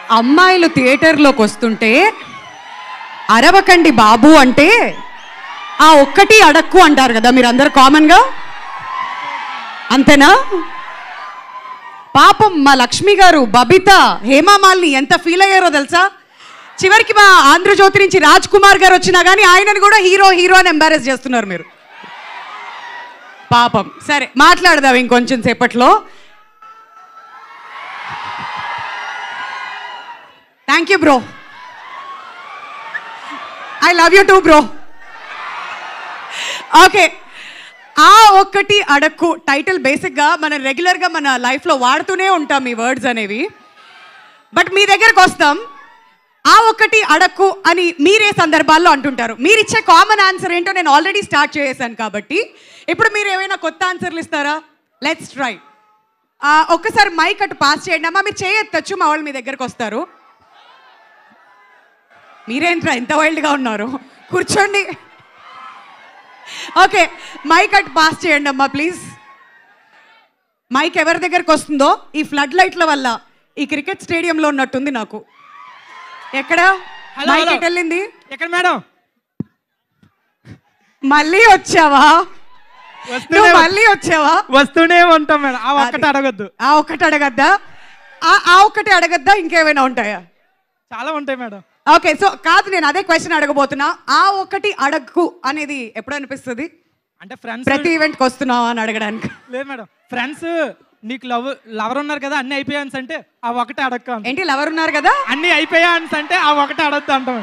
అమ్మాయిలు థియేటర్లోకి వస్తుంటే అరవకండి బాబు అంటే ఆ ఒక్కటి అడక్కు అంటారు కదా మీరు అందరు కామన్గా అంతేనా పాపం మా లక్ష్మి గారు బబిత హేమామాలిని ఎంత ఫీల్ అయ్యారో తెలుసా చివరికి మా ఆంధ్రజ్యోతి నుంచి రాజ్ కుమార్ గారు వచ్చినా కానీ ఆయనని కూడా హీరో హీరో అని ఎంబారెస్ చేస్తున్నారు మీరు పాపం సరే మాట్లాడదాం ఇంకొంచెం సేపట్లో thank you bro I love you too bro okay ఆ ఒక్కటి అడక్కు టైటిల్ బేసిక్గా మనం రెగ్యులర్గా మన లైఫ్లో వాడుతూనే ఉంటాం ఈ వర్డ్స్ అనేవి బట్ మీ దగ్గరకు వస్తాం ఆ ఒక్కటి అడక్కు అని మీరే సందర్భాల్లో అంటుంటారు మీరు ఇచ్చే కామన్ ఆన్సర్ ఏంటో నేను ఆల్రెడీ స్టార్ట్ చేసేసాను కాబట్టి ఇప్పుడు మీరు ఏమైనా కొత్త ఆన్సర్లు ఇస్తారా లెట్స్ ట్రై ఒక్కసారి మైక్ అటు పాస్ చేయండి అమ్మా మీరు చేయొచ్చు మా వాళ్ళు మీ దగ్గరకు వస్తారు మీరేంట్రా ఎంత వైల్డ్గా ఉన్నారు కూర్చోండి ఓకే మైక్ అటు పాస్ చేయండి అమ్మా ప్లీజ్ మైక్ ఎవరి దగ్గరకు వస్తుందో ఈ ఫ్లడ్ లైట్ల వల్ల ఈ క్రికెట్ స్టేడియంలో ఉన్నట్టుంది నాకు ఎక్కడ హలో, మైక్ హలో. ఎటు వెళ్ళింది ఎక్కడ మేడం మళ్ళీ వచ్చావా వస్తూనే నువ్వు మళ్ళీ వచ్చావా వస్తూనే ఉంటాం మేడం ఆ ఒక్కటి అది. అడగద్దు ఆ ఒక్కటి అడగద్దా ఆ ఆ ఒక్కటి అడగద్దా ఇంకేమైనా ఉంటాయా చాలా ఉంటాయి మేడం ఓకే సో కాదు నేను అదే క్వశ్చన్ అడగబోతున్నా ఆ ఒక్కటి అడగకు అనేది ఎప్పుడు అనిపిస్తుంది అంటే ఫ్రెండ్స్ ప్రతి ఈవెంట్కి వస్తున్నావా అని అడగడానికి లేదు మేడం ఫ్రెండ్స్ నీకు లవ్ లవర్ ఉన్నారు కదా అన్ని అయిపోయాన్స్ అంటే ఆ ఒకటి అడక్క అంట. ఏంటి లవర్ ఉన్నారు కదా అన్ని అయిపోయాన్స్ అంటే ఆ ఒకటి అడగద్దు అంటాం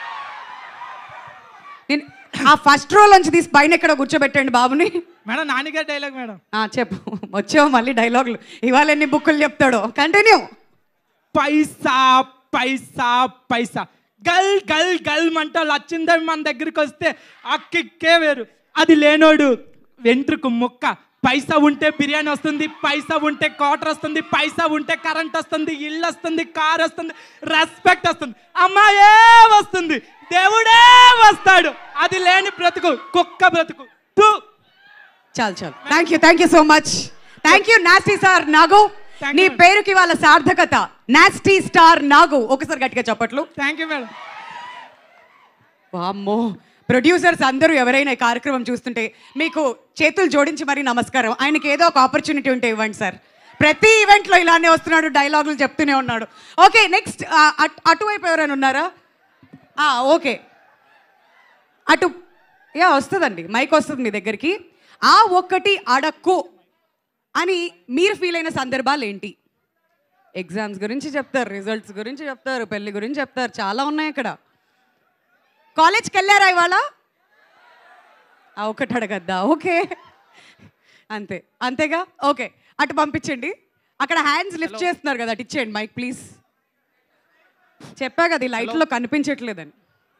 నేను ఆ ఫస్ట్ రో నుంచి తీసి పైన ఎక్కడ కూర్చోబెట్టండి బాబుని మేడం నాన్నగారి డైలాగ్ మేడం ఆ చెప్పు వచ్చావు మళ్ళీ డైలాగులు ఇవాళ ఎన్ని బుక్కులు చెప్తాడో కంటిన్యూ పైసా పైసా పైసా గల్ గల్ గల్ మంట లచ్చిందని మన దగ్గరికి వస్తే ఆ కిక్కే వేరు అది లేనోడు వెంట్రుకు ముక్క పైసా ఉంటే బిర్యానీ వస్తుంది పైసా ఉంటే క్వార్టర్ వస్తుంది పైసా ఉంటే కరెంట్ వస్తుంది ఇల్లు వస్తుంది కార్ వస్తుంది రెస్పెక్ట్ వస్తుంది అమ్మాయే వస్తుంది దేవుడే వస్తాడు అది లేని బ్రతుకు కుక్క బ్రతుకు టు. చాలు చాలు thank you thank you so much thank you nasty sir Nagu Thank నీ you. పేరుకి వాళ్ళ సార్థకత నాస్టీ స్టార్ నాగు ఒకసారి గట్టిగా చెప్పట్లు థ్యాంక్ యూ మేడం వామ్మో ప్రొడ్యూసర్స్ అందరూ ఎవరైనా ఈ కార్యక్రమం చూస్తుంటే మీకు చేతులు జోడించి మరీ నమస్కారం ఆయనకి ఏదో ఒక ఆపర్చునిటీ ఉంటే ఇవ్వండి సార్ ప్రతి ఈవెంట్లో ఇలానే వస్తున్నాడు డైలాగులు చెప్తూనే ఉన్నాడు ఓకే నెక్స్ట్ అటువైపు ఎవరైనా ఉన్నారా ఓకే అటు యా వస్తుందండి మైక్ వస్తుంది మీ దగ్గరికి ఆ ఒక్కటి అడక్కు అని మీరు ఫీల్ అయిన సందర్భాలు ఏంటి ఎగ్జామ్స్ గురించి చెప్తారు రిజల్ట్స్ గురించి చెప్తారు పెళ్లి గురించి చెప్తారు చాలా ఉన్నాయి ఇక్కడ కాలేజ్కి వెళ్ళారా ఇవాళ ఆ, ఒకటి అడగద్దా ఓకే అంతే అంతేగా ఓకే అటు పంపించండి అక్కడ హ్యాండ్స్ లిఫ్ట్ చేస్తున్నారు కదా అటు ఇచ్చేయండి మైక్ ప్లీజ్ చెప్పా కదా ఈ లైట్లో కనిపించట్లేదని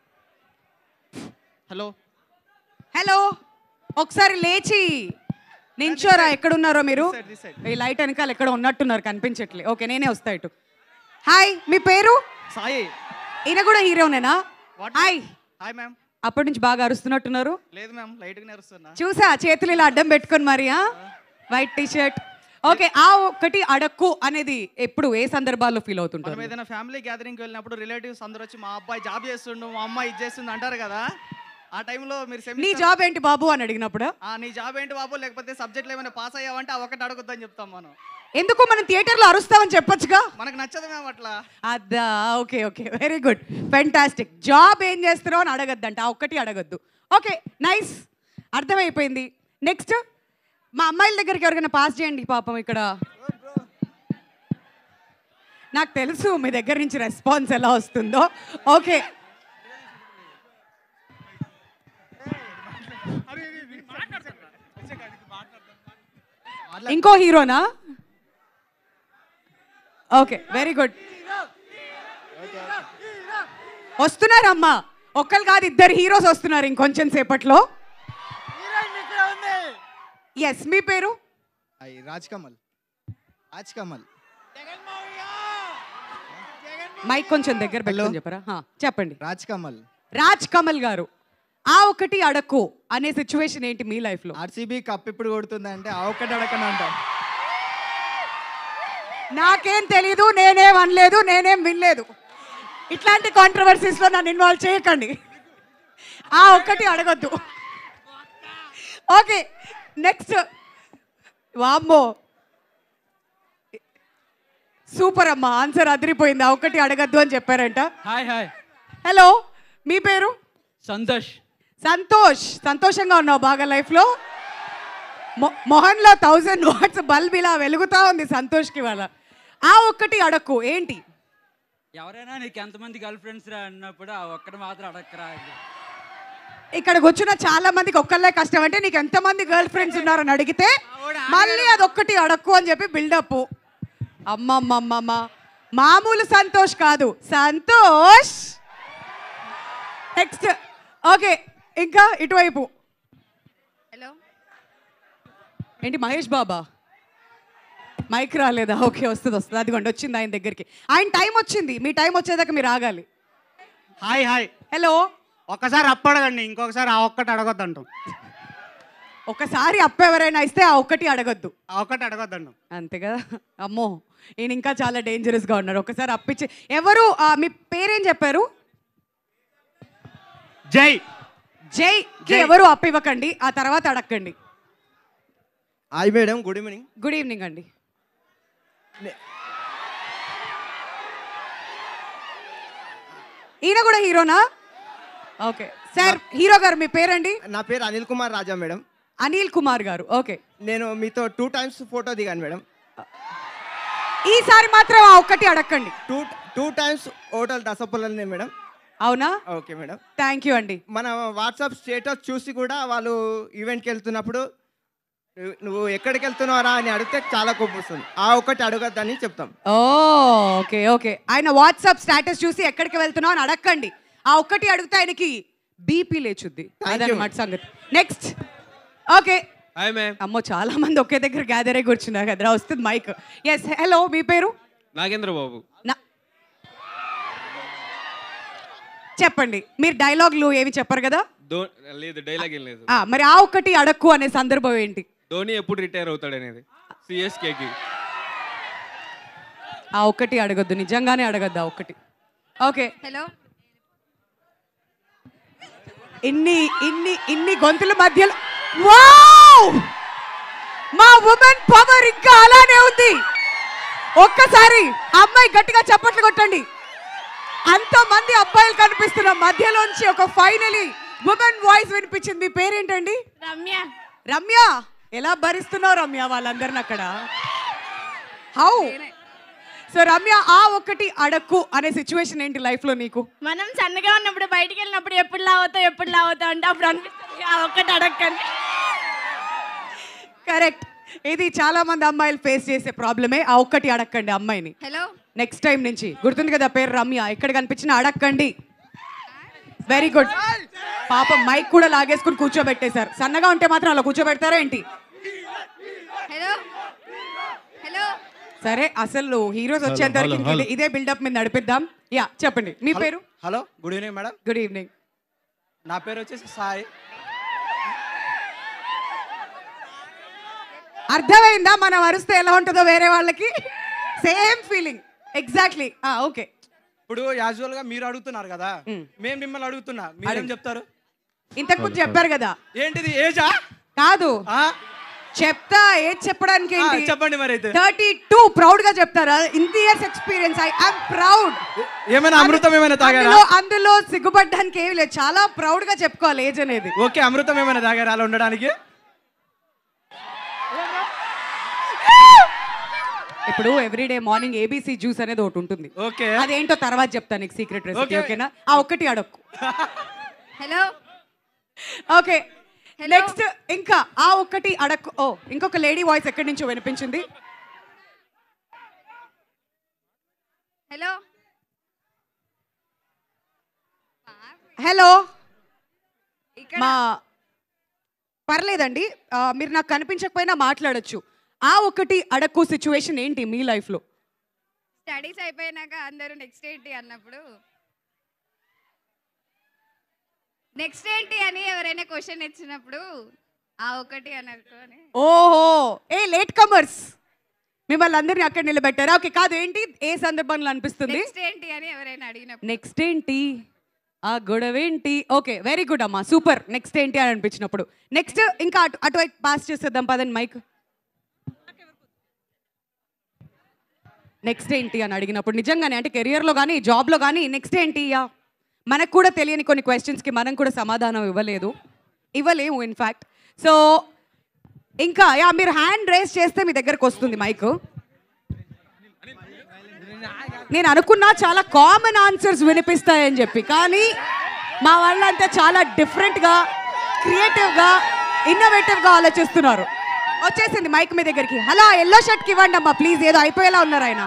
హలో హలో ఒకసారి లేచి నించోరా ఎక్కడున్నారో మీరు side, this side. ఈ లైట్ వెనకాల ఎక్కడ ఉన్నట్టున్నారు కనిపించట్లే ఓకే నేనే వస్తా ఇటు హాయ్ మీ పేరు సాయి ఈయన కూడా హీరోనేనా What? హాయ్ హాయ్ మ్యామ్ అప్పటి నుంచి బాగా అరుస్తున్నట్టున్నారు లేదు మ్యామ్ లైట్గా నేరుస్తున్నా చూసా చేతులు ఇలా అడ్డం పెట్టుకొని మరి వైట్ టీ షర్ట్ ఓకే ఆ ఒక్కటి అడక్కు అనేది ఎప్పుడు ఏ సందర్భాల్లో ఫీల్ మనం అవుతుంటారు ఏదైనా ఫ్యామిలీ గ్యాదరింగ్కి వెళ్ళినప్పుడు రిలేటివ్స్ అందరూ వచ్చి మా అబ్బాయి జాబ్ చేస్తుండు మా అమ్మాయి ఇది చేస్తుంది అంటారు కదా ఆ టైంలో మీరు నీ సెమిస్టర్ జాబ్ ఏంటి బాబు అని అడిగినప్పుడు ఆ నీ జాబ్ ఏంటి బాబు లేకపోతే సబ్జెక్ట్లో ఏమైనా పాస్ అయ్యావంటే ఆ ఒకటి అడగొద్దని చెప్తాం మనం ఎందుకు మనం థియేటర్లో అరుస్తామని చెప్పొచ్చుగా మనకు నచ్చదు మ్యామ్ అట్లా అదా okay okay very good fantastic job ఏం చేస్తారో అని అడగద్దంట ఆ ఒక్కటి అడగద్దు ఓకే నైస్ అర్థమైపోయింది నెక్స్ట్ మా అమ్మాయిల దగ్గరికి ఎవరికైనా పాస్ చేయండి పాపం ఇక్కడ నాకు తెలుసు మీ దగ్గర నుంచి రెస్పాన్స్ ఎలా వస్తుందో ఓకే ఇంకో హీరోనా ఓకే వెరీ గుడ్ వస్తున్నారమ్మా ఒక్కరు కాదు ఇద్దరు హీరోస్ వస్తున్నారు ఇంకొంచెం సేపట్లో ఎస్ మీ పేరు అయ్యి రాజ్ కమల్ రాజ్ కమల్ మైక్ కొంచెం దగ్గర పెట్టుకొని చెప్పరా హా, చెప్పండి రాజ్ కమల్ రాజ్ కమల్ గారు ఆ ఒకటి అడక్కు అనే సిచ్యువేషన్ ఏంటి మీ లైఫ్ లో ఆర్సీబీ కప్ ఇప్పుడు కొడుతుందంటే ఆ ఒక్కటి అడగను అంటాం నాకేం తెలీదు నేనేం అనలేదు నేనేం వినలేదు ఇట్లాంటి కాంట్రవర్సీస్లో నన్ను ఇన్వాల్వ్ చేయకండి ఆ ఒక్కటి అడగొద్దు ఓకే నెక్స్ట్ వామ్మో సూపర్ అమ్మా ఆన్సర్ అదిరిపోయింది ఆ ఒక్కటి అడగద్దు అని చెప్పారంట హాయ్ హాయ్ హలో మీ పేరు సంతోష్ సంతోష్ సంతోషంగా ఉన్నావు బాగా లైఫ్లో మొ- మొహంలో థౌజండ్ వాట్స్ బల్బ్ ఇలా వెలుగుతా ఉంది సంతోష్కి వాళ్ళ ఆ ఒక్కటి అడక్కు ఏంటి ఎవరైనా నీకు ఎంతమంది గర్ల్ ఫ్రెండ్స్ రా అన్నప్పుడు ఆ ఒక్కటి మాత్రం అడక్కరా అని. ఇక్కడ కూర్చున్న చాలా మందికి ఒక్కళ్ళే కష్టం అంటే నీకు ఎంతమంది గర్ల్ ఫ్రెండ్స్ ఉన్నారని అడిగితే మళ్ళీ అదొక్కటి అడక్కు అని చెప్పి బిల్డప్ అమ్మమ్మమ్మమ్మ మామూలు సంతోష్ కాదు సంతోష్ నెక్స్ట్ ఓకే ఇంకా ఇటువైపు హలో ఏంటి మహేష్ బాబా మైక్ రాలేదా ఓకే వస్తుంది వస్తుంది అదిగోండి వచ్చింది ఆయన దగ్గరికి ఆయన టైం వచ్చింది మీ టైం వచ్చేదాకా మీరు ఆగాలి హాయ్ హాయ్ హలో ఒక్కసారి అప్పు అడగండి ఇంకొకసారి ఆ ఒక్కటి అడగొద్దు అంటాం ఒకసారి అప్ప ఎవరైనా ఇస్తే ఆ ఒక్కటి అడగొద్దు ఆ ఒక్కటి అడగొద్దు అంటాం అంతే కదా అమ్మో ఈయన ఇంకా చాలా డేంజరస్గా ఉన్నారు ఒకసారి అప్పిచ్చి ఎవరు ఆ, మీ పేరేం చెప్పారు జై జై కి ఎవరు అప్పు ఇవ్వకండి ఆ తర్వాత అడగండి hi madam good evening good evening అండి ఈయన కూడా హీరోనా ఓకే సార్ హీరో గారు మీ పేరండి నా పేరు అనిల్ కుమార్ రాజా మేడం అనిల్ కుమార్ గారు ఓకే నేను మీతో టూ టైమ్స్ ఫోటో దిగాను మేడం ఈసారి మాత్రం ఆ ఒక్కటి అడగండి టూ టూ టైమ్స్ హోటల్ దసపల్లనే మేడం అవునా ఓకే మేడం థ్యాంక్ యూ అండి మన వాట్సాప్ స్టేటస్ చూసి కూడా వాళ్ళు ఈవెంట్కి వెళ్తున్నప్పుడు "నువ్వు- నువ్వు ఎక్కడికి వెళ్తున్నారా అని అడిగితే చాలా కోపం వస్తుంది ఆ ఒకటి అడగద్దని చెప్తాం ఓ ఓకే ఓకే ఆయన వాట్సాప్ స్టేటస్ చూసి ఎక్కడికి వెళ్తున్నావు అని అడగండి ఆ ఒక్కటి అడిగితే ఆయనకి బీపీ లేచుద్ది Thank you, అదనమాట సంగతి నెక్స్ట్ ఓకే హాయ్ మ్యామ్ అమ్మో చాలా మంది ఒకే దగ్గర గ్యాదర్ అయి కూర్చున్నారు కదరా వస్తుంది మైక్ ఎస్ హలో మీ పేరు నాగేంద్ర బాబు నా చెప్పండి మీరు డైలాగులు ఏవి చెప్పరు కదా ధో లేదు డైలాగ్ ఏం లేదు ఆ, మరి ఆ ఒక్కటి అడక్కు అనే సందర్భం ఏంటి ధోని ఎప్పుడు రిటైర్ అవుతాడు అనేది సిఎస్కేకి ఆ ఒక్కటి అడగొద్దు నిజంగానే అడగద్దు ఆ ఒక్కటి ఓకే హలో ఇన్ని ఇన్ని ఇన్ని గొంతుల మధ్యలో వావ్ మా ఉమెన్ పవర్ ఇంకా అలానే ఉంది ఒక్కసారి అమ్మాయి గట్టిగా చప్పట్లు కొట్టండి అంత మంది అబ్బాయిలు కనిపిస్తున్న మధ్యలోంచి ఒక ఫైనలీ ఉమెన్ వాయిస్ వినిపించింది మీ పేరేంటండి రమ్య రమ్య ఎలా భరిస్తున్నావు రమ్య వాళ్ళందరిని అక్కడ హౌ సో రమ్య ఆ ఒక్కటి అడక్కు అనే సిచ్యువేషన్ ఏంటి లైఫ్ లో నీకు మనం సన్నగా ఉన్నప్పుడు బయటికి వెళ్ళినప్పుడు ఎప్పుడు లావుతావు ఎప్పుడు లావుతావు అంటే అప్పుడు అనిపిస్తుంది ఆ ఒక్కటి అడగండి కరెక్ట్ ఇది చాలా మంది అమ్మాయిలు ఫేస్ చేసే ప్రాబ్లమే ఆ ఒక్కటి అడక్కండి అమ్మాయిని హలో నెక్స్ట్ టైం నుంచి గుర్తుంది కదా పేరు రమ్య ఎక్కడ కనిపించినా అడక్కండి వెరీ గుడ్ పాపం మైక్ కూడా లాగేసుకుని కూర్చోబెట్టేశారు సన్నగా ఉంటే మాత్రం అలా కూర్చోబెడతారా ఏంటి హలో హలో సరే అసలు హీరోస్ వచ్చేంత వరకు ఇంక ఇదే- ఇదే బిల్డప్ మీద నడిపిద్దాం యా చెప్పండి మీ పేరు hello good evening madam good evening నా పేరు వచ్చేసి సాయి అర్థమైందా మనం అరిస్తే ఎలా ఉంటుందో వేరే వాళ్ళకి సేమ్ ఫీలింగ్ ఎగ్జాక్ట్లీ ఓకే ఇప్పుడు యాజువల్ గా మీరు అడుగుతున్నారు కదా మేము మిమ్మల్ని అడుగుతున్నా మీరేం చెప్తారు ఇంతకు ముందు చెప్పారు కదా ఏంటిది ఏజా కాదు ఆ? చెప్తా ఏది చెప్పడానికి ఆ, ఏంటి చెప్పండి మరి అయితే థర్టీ టూ ప్రౌడ్ గా చెప్తారా ఇంత years experience I I'm proud ఏమైనా అమృతం ఏమైనా తాగారా అందులో అందులో సిగ్గుపడ్డానికి ఏమి లేదు చాలా ప్రౌడ్ గా చెప్పుకోవాలి ఏజ్ అనేది ఓకే అమృతం ఏమైనా తాగారా అలా ఉండడానికి ఇప్పుడు ఎవ్రీడే మార్నింగ్ ఏబీసీ జ్యూస్ అనేది ఒకటి ఉంటుంది ఓకే అదేంటో తర్వాత చెప్తాను నీకు సీక్రెట్ రెసిపీ Okay. ఓకేనా ఆ ఒక్కటి అడక్కు హలో ఓకే నెక్స్ట్ ఇంకా ఆ ఒక్కటి అడక్కు ఓ ఇంకొక లేడీ వాయిస్ ఎక్కడి నుంచో వినిపించింది హలో హలో ఇక్కడ మా పర్లేదండి ఆ, మీరు నాకు కనిపించకపోయినా మాట్లాడొచ్చు ఆ ఒకటి అడక్కు సిచ్యువేషన్ ఏంటి మీ లైఫ్లో స్టడీస్ అయిపోయినాక అందరూ నెక్స్ట్ ఏంటి అన్నప్పుడు నెక్స్ట్ ఏంటి అని ఎవరైనా క్వశ్చన్ ఇచ్చినప్పుడు ఆ ఒకటి అని అనుకోని ఓహో ఏ లేట్ కమర్స్ మిమ్మల్ని అందరినీ అక్కడ నిలబెట్టారా ఓకే కాదు ఏంటి ఏ సందర్భంలో అనిపిస్తుంది నెక్స్ట్ ఏంటి అని ఎవరైనా అడిగినప్పుడు నెక్స్ట్ ఏంటి ఆ గొడవ ఏంటి ఓకే వెరీ గుడ్ అమ్మా సూపర్ నెక్స్ట్ ఏంటి అని అనిపించినప్పుడు నెక్స్ట్ ఇంకా అటు అటువైపు పాస్ చేసేద్దాం పదండి మైక్ నెక్స్ట్ ఏంటి అని అడిగినప్పుడు నిజంగానే అంటే కెరియర్లో కానీ జాబ్లో కానీ నెక్స్ట్ ఏంటి యా మనకు కూడా తెలియని కొన్ని క్వశ్చన్స్కి మనం కూడా సమాధానం ఇవ్వలేదు ఇవ్వలేము ఇన్ఫ్యాక్ట్ సో ఇంకా యా మీరు హ్యాండ్ రేస్ చేస్తే మీ దగ్గరకు వస్తుంది మైక్ నేను అనుకున్నా చాలా కామన్ ఆన్సర్స్ వినిపిస్తాయని చెప్పి కానీ మా వాళ్ళంతా చాలా డిఫరెంట్గా క్రియేటివ్గా ఇన్నోవేటివ్గా ఆలోచిస్తున్నారు వచ్చేసింది మైక్ మీ దగ్గరికి హలో ఎల్లో షర్ట్కి ఇవ్వండి అమ్మా ప్లీజ్ ఏదో అయిపోయేలా ఉన్నారు ఆయన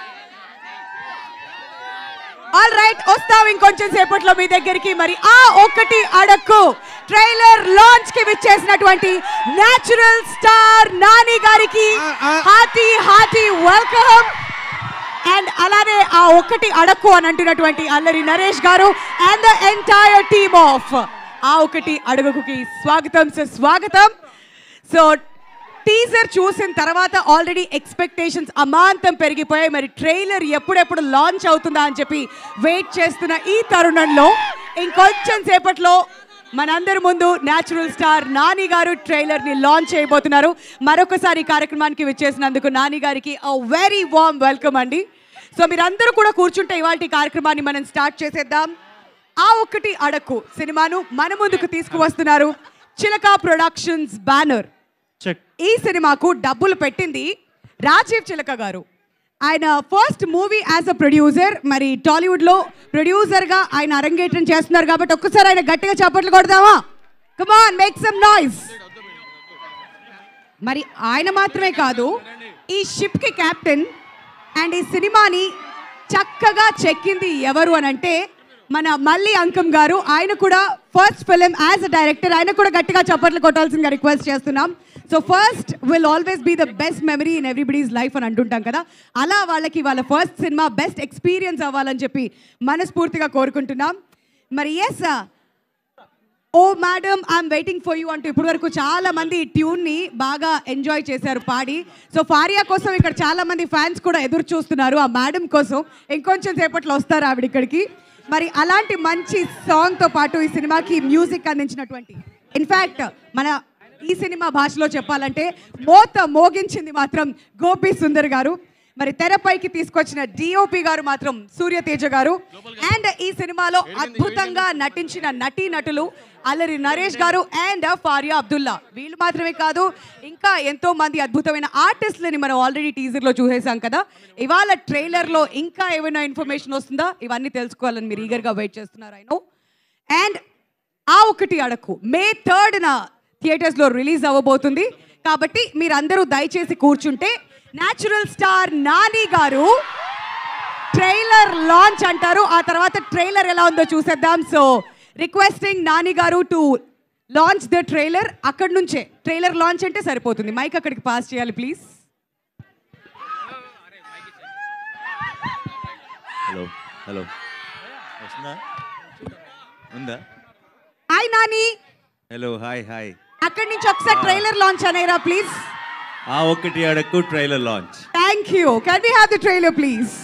ఆల్ రైట్ వస్తాం ఇంకొంచెం సేపట్లో మీ దగ్గరికి మరి ఆ ఒక్కటి అడక్కు ట్రైలర్ లాంచ్ కి విచ్చేసినటువంటి నేచురల్ స్టార్ నాని గారికి హార్టీ హార్టీ వెల్కమ్ అండ్ అలానే ఆ ఒక్కటి అడక్కు అని అంటున్నటువంటి అల్లరి నరేష్ గారు and the entire team of ఆ ఒకటి అడుగుకి స్వాగతం సార్ స్వాగతం సో టీజర్ చూసిన తర్వాత ఆల్రెడీ ఎక్స్పెక్టేషన్స్ అమాంతం పెరిగిపోయాయి మరి ట్రైలర్ ఎప్పుడెప్పుడు లాంచ్ అవుతుందా అని చెప్పి వెయిట్ చేస్తున్న ఈ తరుణంలో ఇంకొంచెం సేపట్లో మనందరి ముందు న్యాచురల్ స్టార్ నాని గారు ట్రైలర్ ని లాంచ్ చేయబోతున్నారు మరొకసారి ఈ కార్యక్రమానికి విచ్చేసినందుకు నాని గారికి వెరీ వార్మ్ వెల్కమ్ అండి సో మీరందరూ కూడా కూర్చుంటే ఇవాళ కార్యక్రమాన్ని మనం స్టార్ట్ చేసేద్దాం ఆ ఒక్కటి అడక్కు సినిమాను మన ముందుకు తీసుకువస్తున్నారు చిలక ప్రొడక్షన్స్ బ్యానర్ చెక్ ఈ సినిమాకు డబ్బులు పెట్టింది రాజీవ్ చిలక గారు ఆయన first movie as a producer మరి టాలీవుడ్లో ప్రొడ్యూసర్గా ఆయన అరంగేట్రం చేస్తున్నారు కాబట్టి ఒక్కసారి ఆయన గట్టిగా చప్పట్లు కొడదామా కమాన్ మేక్ సమ్ నాయిస్ మరి ఆయన మాత్రమే కాదు ఈ షిప్కి కెప్టెన్ అండ్ ఈ సినిమాని చక్కగా చెక్కింది ఎవరు అని అంటే మన మల్లి అంకం గారు ఆయన కూడా first film as a director ఆయన కూడా గట్టిగా చప్పట్లు కొట్టాల్సిందిగా రిక్వెస్ట్ చేస్తున్నాం so first will always be the best memory in everybody's life అని అంటుంటాం కదా అలా వాళ్ళకి వాళ్ళ ఫస్ట్ సినిమా బెస్ట్ ఎక్స్పీరియన్స్ అవ్వాలని చెప్పి మనస్ఫూర్తిగా కోరుకుంటున్నాం మరి yes oh madam I'm waiting for you అంటూ ఇప్పటి వరకు చాలా మంది ఈ ట్యూన్ని బాగా ఎంజాయ్ చేశారు పాడి సో ఫారియా కోసం ఇక్కడ చాలా మంది ఫ్యాన్స్ కూడా ఎదురు చూస్తున్నారు ఆ మేడం కోసం ఇంకొంచెం సేపట్లో వస్తారు ఆవిడ ఇక్కడికి మరి అలాంటి మంచి సాంగ్తో పాటు ఈ సినిమాకి మ్యూజిక్ అందించినటువంటి ఇన్ఫ్యాక్ట్ మన ఈ సినిమా భాషలో చెప్పాలంటే మోత మోగించింది మాత్రం గోపి సుందర్ గారు మరి తెరపైకి తీసుకొచ్చిన డిఓపి గారు మాత్రం సూర్యతేజ గారు అండ్ ఈ సినిమాలో అద్భుతంగా నటించిన నటీ నటులు అల్లరి నరేష్ గారు అండ్ ఫారియా అబ్దుల్లా వీళ్ళు మాత్రమే కాదు ఇంకా ఎంతో మంది అద్భుతమైన ఆర్టిస్టులని మనం ఆల్రెడీ టీజర్లో చూసేసాం కదా ఇవాళ ట్రైలర్లో ఇంకా ఏమైనా ఇన్ఫర్మేషన్ వస్తుందా ఇవన్నీ తెలుసుకోవాలని మీరు ఈగర్గా వెయిట్ చేస్తున్నారు ఆయన అండ్ ఆ ఒకటి అడకు మే థర్డ్న థియేటర్స్లో రిలీజ్ అవ్వబోతుంది కాబట్టి మీరందరూ దయచేసి కూర్చుంటే న్యాచురల్ స్టార్ నాని గారు ట్రైలర్ లాంచ్ అంటారు ఆ తర్వాత ట్రైలర్ ఎలా ఉందో చూసేద్దాం సో రిక్వెస్టింగ్ నాని గారు టు లాంచ్ ద ట్రైలర్ అక్కడి నుంచే ట్రైలర్ లాంచ్ అంటే సరిపోతుంది మైక్ అక్కడికి పాస్ చేయాలి ప్లీజ్ హలో హలో వస్తుందా ఉందా hi Nani hello hi hi అక్కడి నుంచి ఒకసారి ట్రైలర్ లాంచ్ అనేరా ప్లీజ్ ఆ ఒక్కటి అడక్కు trailer launch thank you can we have the trailer please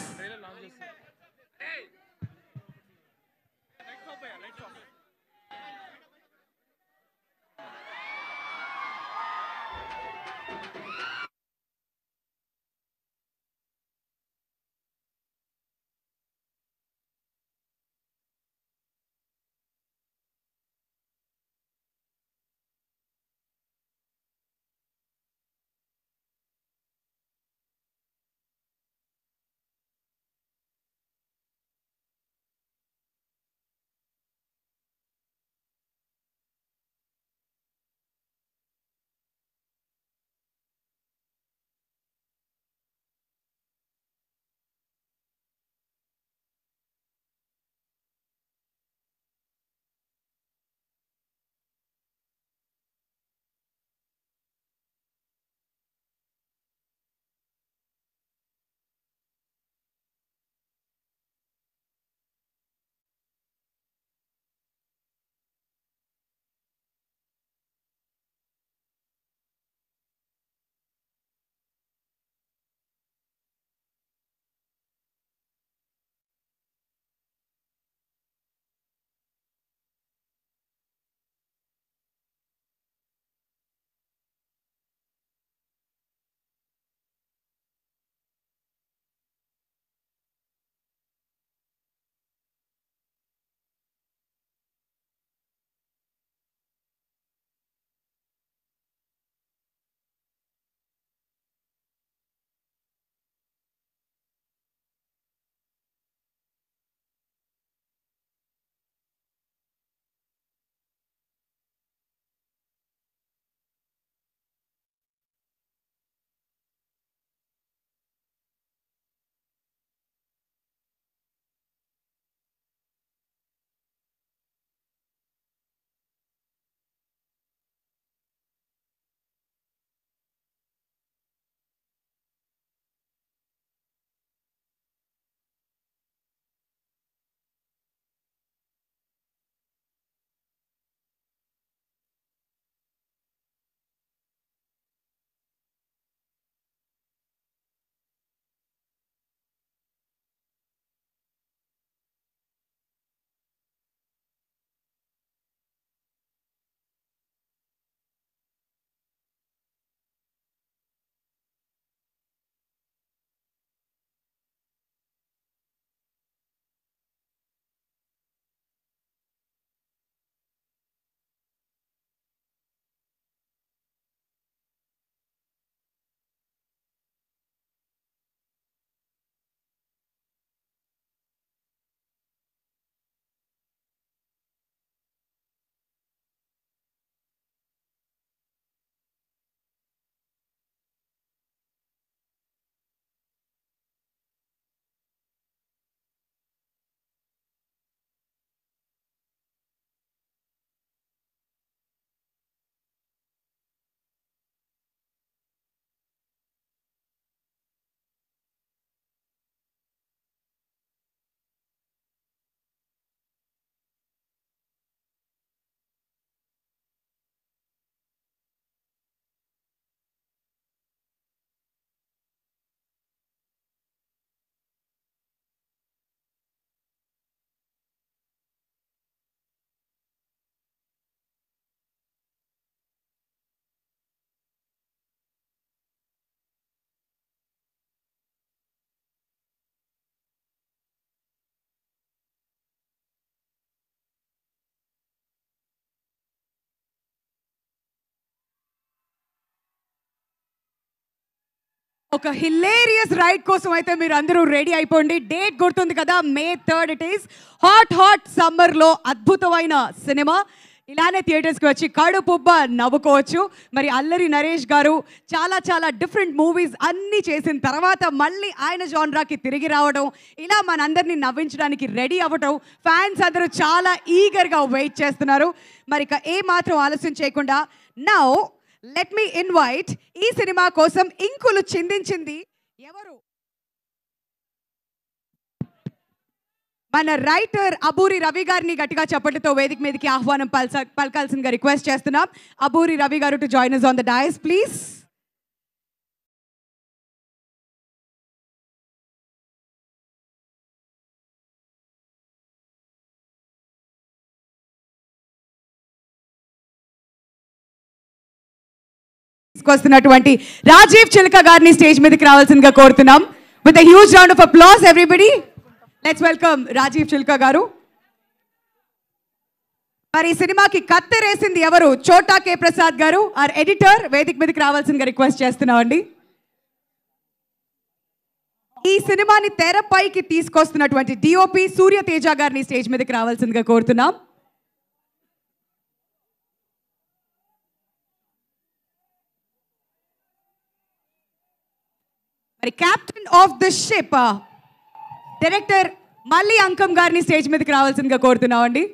ఒక హిలేరియస్ రైడ్ కోసం అయితే మీరు అందరూ రెడీ అయిపోండి డేట్ గుర్తుంది కదా May third it is hot hot సమ్మర్లో అద్భుతమైన సినిమా ఇలానే థియేటర్స్కి వచ్చి కడుపుబ్బ నవ్వుకోవచ్చు మరి అల్లరి నరేష్ గారు చాలా చాలా డిఫరెంట్ మూవీస్ అన్నీ చేసిన తర్వాత మళ్ళీ ఆయన జాన్రాకి తిరిగి రావడం ఇలా మనందరినీ నవ్వించడానికి రెడీ అవ్వటం ఫ్యాన్స్ అందరూ చాలా ఈగర్గా వెయిట్ చేస్తున్నారు మరి ఇక ఏ మాత్రం ఆలస్యం చేయకుండా నౌ లెట్ మీ ఇన్వైట్ ఈ సినిమా కోసం ఇంకులు చిందించింది ఎవరు మన రైటర్ అబూరి రవి గారిని గట్టిగా చప్పట్లతో వేదిక మీదకి ఆహ్వానం పల్స పలకాల్సిందిగా రిక్వెస్ట్ చేస్తున్నాం Abburi Ravi garu to join us on the dais please తీసుకొస్తున్నటువంటి రాజీవ్ చిలక గారిని స్టేజ్ మీదకి రావాల్సిందిగా కోరుతున్నాం with huge round of applause everybody let's welcome Rajeev Chilka garu మరి ఈ సినిమాకి కత్తెరేసింది ఎవరు చోటా కే ప్రసాద్ గారు ఆర్ ఎడిటర్ వేదిక మీదకి రావాల్సిందిగా రిక్వెస్ట్ చేస్తున్నామండి ఈ సినిమాని తెరపైకి తీసుకొస్తున్నటువంటి డిఓపి సూర్య తేజ గారిని స్టేజ్ మీదకి రావాల్సిందిగా కోరుతున్నాం మరి captain of the ship director Malli Ankam గారిని స్టేజ్ మీదకి రావాల్సిందిగా కోరుతున్నామండి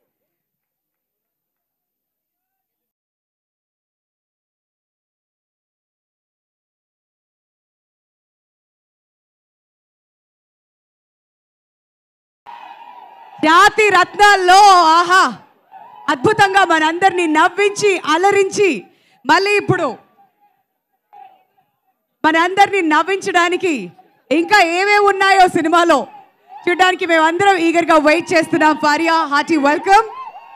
జాతి రత్నాల్లో ఆహా అద్భుతంగా మనందరినీ నవ్వించి అలరించి మళ్ళీ ఇప్పుడు మనందరినీ నవ్వించడానికి ఇంకా ఏమేమి ఉన్నాయో సినిమాలో చూడడానికి మేమందరం ఈగర్గా వెయిట్ చేస్తున్నాం ఫారియా హార్టీ వెల్కమ్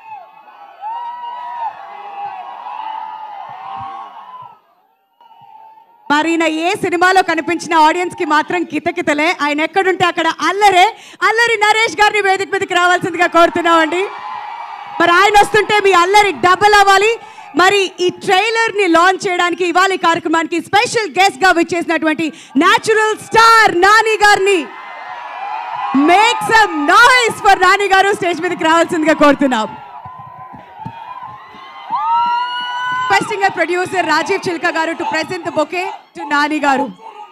మరి ఈయన ఏ సినిమాలో కనిపించిన ఆడియన్స్ కి మాత్రం కితకితలే ఆయన ఎక్కడుంటే అక్కడ అల్లరే అల్లరి నరేష్ గారిని వేదిక మీదకి రావాల్సిందిగా కోరుతున్నామండి మరి ఆయన వస్తుంటే మీ అల్లరి డబల్ అవ్వాలి మరి ఈ ట్రైలర్ ని లాంచ్ చేయడానికి ఇవాళ ఈ కార్యక్రమానికి స్పెషల్ గెస్ట్ గా విచ్చేసినటువంటి న్యాచురల్ స్టార్ నాని గారిని make some noise for Nani garu stage మీదకి రావాల్సిందిగా కోరుతున్నాం requesting producer Rajeev Chilka garu to present the bouquet to Nani garu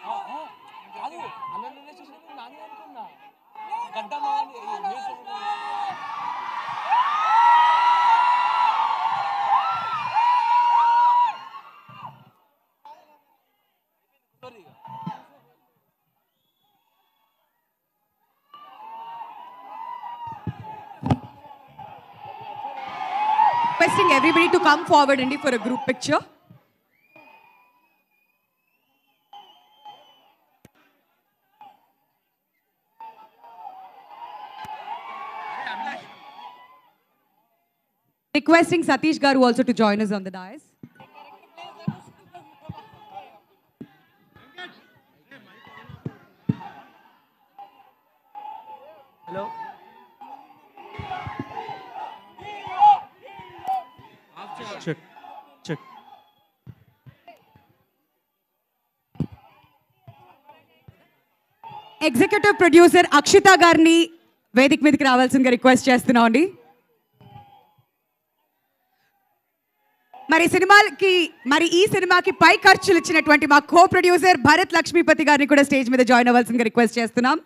requesting everybody to come forward Andy, for a group picture. Requesting Satish Garu also to join us on the dais. Hello check check executive producer Akshita గారిని వేదిక మీదకి రావాల్సిందిగా request చేస్తున్నాం అండి మరి సినిమాకి మరి ఈ సినిమాకి పై ఖర్చులు ఇచ్చినటువంటి మా కో ప్రొడ్యూసర్ భరత్ లక్ష్మీపతి గారిని కూడా స్టేజ్ మీద జాయిన్ అవ్వాల్సిందిగా రిక్వెస్ట్ చేస్తున్నాం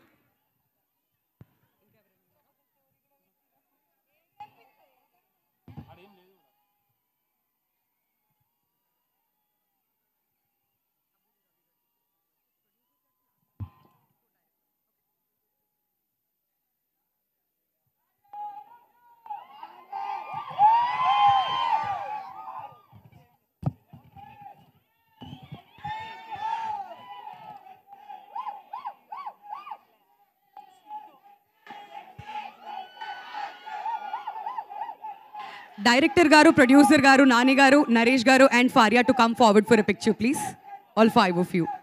డైరెక్టర్ గారు ప్రొడ్యూసర్ గారు నాని గారు నరేష్ గారు and Faria to come forward for a picture please all five of you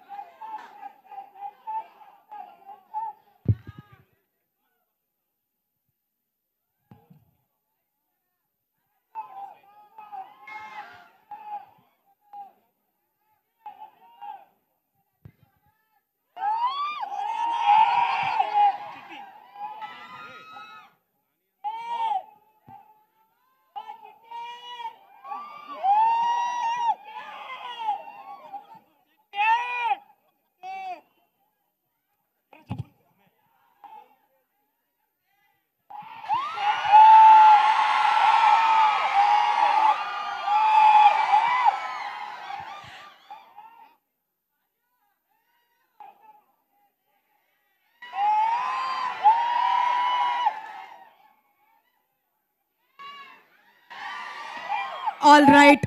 all right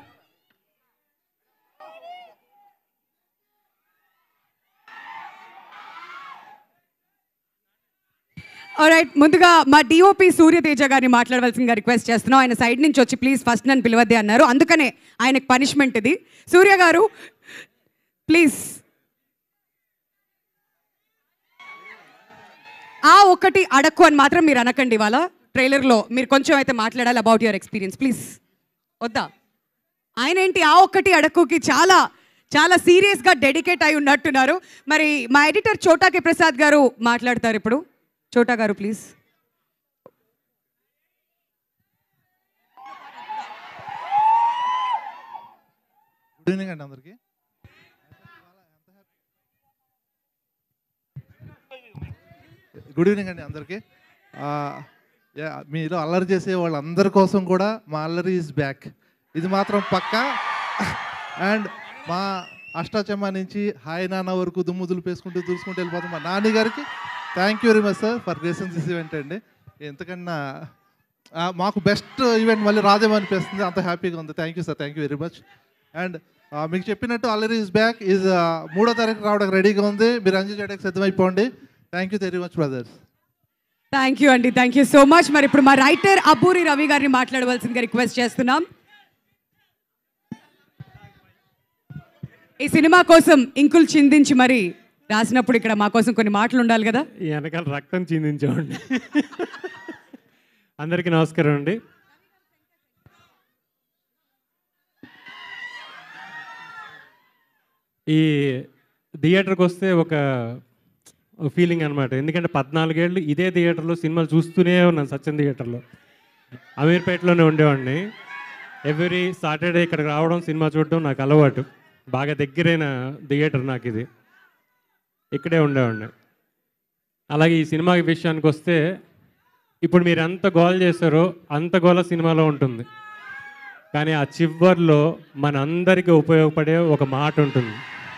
right ముందుగా మా డిఓపి సూర్యతేజ గారిని మాట్లాడవలసిందిగా రిక్వెస్ట్ చేస్తున్నాం ఆయన సైడ్ నుంచి వచ్చి ప్లీజ్ ఫస్ట్ నన్ను పిలవద్దే అన్నారు అందుకనే ఆయనకు పనిష్మెంట్ ఇది సూర్య గారు ప్లీజ్ ఆ ఒక్కటి అడక్కు అని మాత్రం మీరు అనకండి ఇవాళ ట్రైలర్లో మీరు కొంచెం అయితే మాట్లాడాలి అబౌట్ యువర్ ఎక్స్పీరియన్స్ ప్లీజ్ వద్దా ఆయన ఏంటి ఆ ఒక్కటి అడక్కుకి చాలా చాలా సీరియస్గా డెడికేట్ అయి ఉన్నట్టున్నారు మరి మా ఎడిటర్ చోటాకి ప్రసాద్ గారు మాట్లాడతారు ఇప్పుడు చోటా గారు ప్లీజ్ గుడ్ ఈవినింగ్ అండి అందరికి గుడ్ ఈవినింగ్ అండి అందరికి మీలో అల్లరి చేసే వాళ్ళందరి కోసం కూడా మా అల్లరి ఈజ్ బ్యాక్ ఇది మాత్రం పక్కా అండ్ మా అష్టాచమ్మ నుంచి హాయ్ నాన్న వరకు దుమ్ము దులిపేసుకుంటూ దూసుకుంటూ వెళ్ళిపోతాం మా నాని గారికి thank you very much sir for gracing this event అండి ఎంతకన్నా ఆ, మాకు బెస్ట్ ఈవెంట్ మళ్ళీ రాదేమో అనిపిస్తుంది అంత హ్యాపీగా ఉంది thank you sir thank you very much and మీకు చెప్పినట్టు అల్లరి ఈజ్ బ్యాక్ ఈజ్ మూడో తారీఖు రావడానికి రెడీగా ఉంది మీరు అంజు చేయడానికి సిద్ధమైపోండి thank you very much brothers thank you అండి థ్యాంక్ యూ సో మచ్ మరి ఇప్పుడు మా రైటర్ అబ్బూరి రవి గారిని మాట్లాడవలసిందిగా రిక్వెస్ట్ చేస్తున్నాం ఈ సినిమా కోసం ఇంకులు చిందించి మరి రాసినప్పుడు ఇక్కడ మా కోసం కొన్ని మాటలు ఉండాలి కదా ఈ వెనకాల రక్తం చిందించామండి అందరికీ నమస్కారం అండి ఈ థియేటర్కి వస్తే ఒక ఫీలింగ్ అనమాట ఎందుకంటే పద్నాలుగేళ్ళు ఇదే థియేటర్లో సినిమాలు చూస్తూనే ఉన్నాను సత్యం థియేటర్లో అమీర్పేటలోనే ఉండేవాడిని ఎవ్రీ సాటర్డే ఇక్కడికి రావడం సినిమా చూడడం నాకు అలవాటు బాగా దగ్గరైన థియేటర్ నాకు ఇది ఇక్కడే ఉండేవాడిని అలాగే ఈ సినిమా విషయానికి వస్తే ఇప్పుడు మీరు ఎంత గోల్ చేశారో అంత గోల సినిమాలో ఉంటుంది కానీ ఆ చివర్లో మనందరికీ ఉపయోగపడే ఒక మాట ఉంటుంది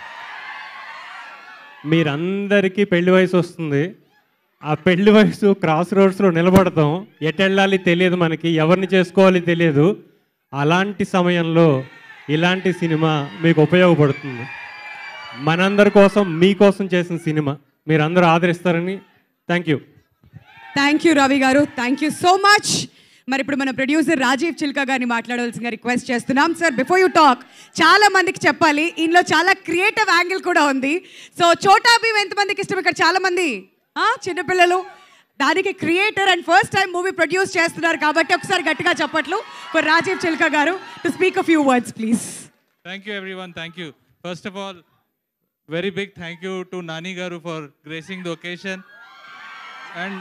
మీరందరికీ పెళ్లి వయసు వస్తుంది ఆ పెళ్లి వయసు క్రాస్ రోడ్స్లో నిలబడతాం ఎటు వెళ్ళాలి తెలియదు మనకి ఎవరిని చేసుకోవాలి తెలియదు అలాంటి సమయంలో ఇలాంటి సినిమా మీకు ఉపయోగపడుతుంది మనందరి కోసం మీకోసం చేసిన సినిమా మీరు అందరూ ఆదరిస్తారని thank you thank you Ravi garu thank you so much మరి ఇప్పుడు మన ప్రొడ్యూసర్ రాజీవ్ చిల్కా గారిని మాట్లాడవలసిందిగా రిక్వెస్ట్ చేస్తున్నాం సార్ బిఫోర్ యూ టాక్ చాలా మందికి చెప్పాలి ఇందులో చాలా క్రియేటివ్ యాంగిల్ కూడా ఉంది సో చోటా భీమ్ ఎంతమందికి ఇష్టం ఇక్కడ చాలా మంది ఆ, చిన్నపిల్లలు దానికి creator and first time movie produce చేస్తున్నారు కాబట్టి ఒకసారి గట్టిగా చెప్పట్లు for Rajeev Chilka garu to speak a few words please Thank you, everyone. Thank you. First of all, very big thank you to Nani Garu for gracing the occasion. And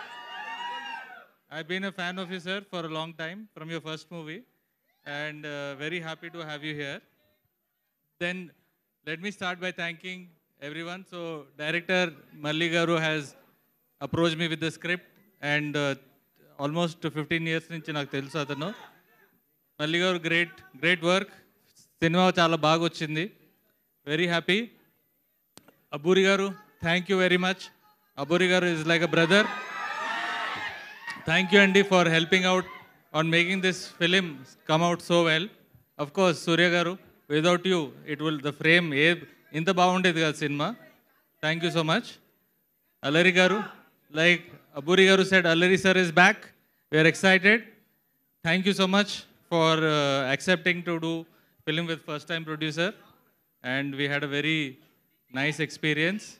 I've been a fan of you, sir, for a long time from your first movie. And uh, very happy to have you here. Then let me start by thanking everyone. So, director Malli Garu has approached me with the script, and uh, almost 15 years నుంచి నాకు తెలుసు అతను మల్లి గారు great great work cinema చాలా బాగా వచ్చింది very happy Abburi garu thank you very much Abburi garu is like a brother thank you అండి for helping out on making this film come out so well of course Surya garu without you it will the frame ఏ ఇంత బాగుండేది కదా cinema thank you so much Allari garu like Abburi garu said Allari sir is back we're excited thank you so much for accepting to do film with first time producer, and we had a very nice experience.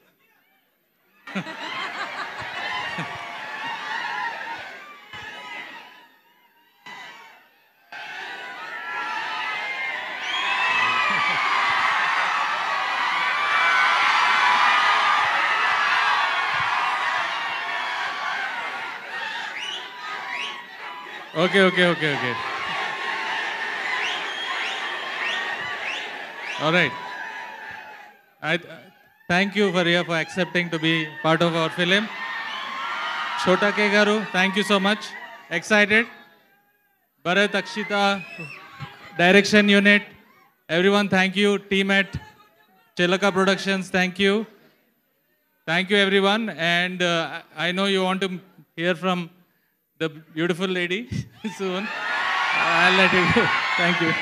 Okay. All right. Thank you, Faria, for accepting to be part of our film. Chota K Garu, thank you so much. Excited. Bharat, Akshita, direction unit, everyone, thank you. Team at Chelaka Productions, thank you. Thank you, everyone. And I know you want to hear from the beautiful lady soon. Thank you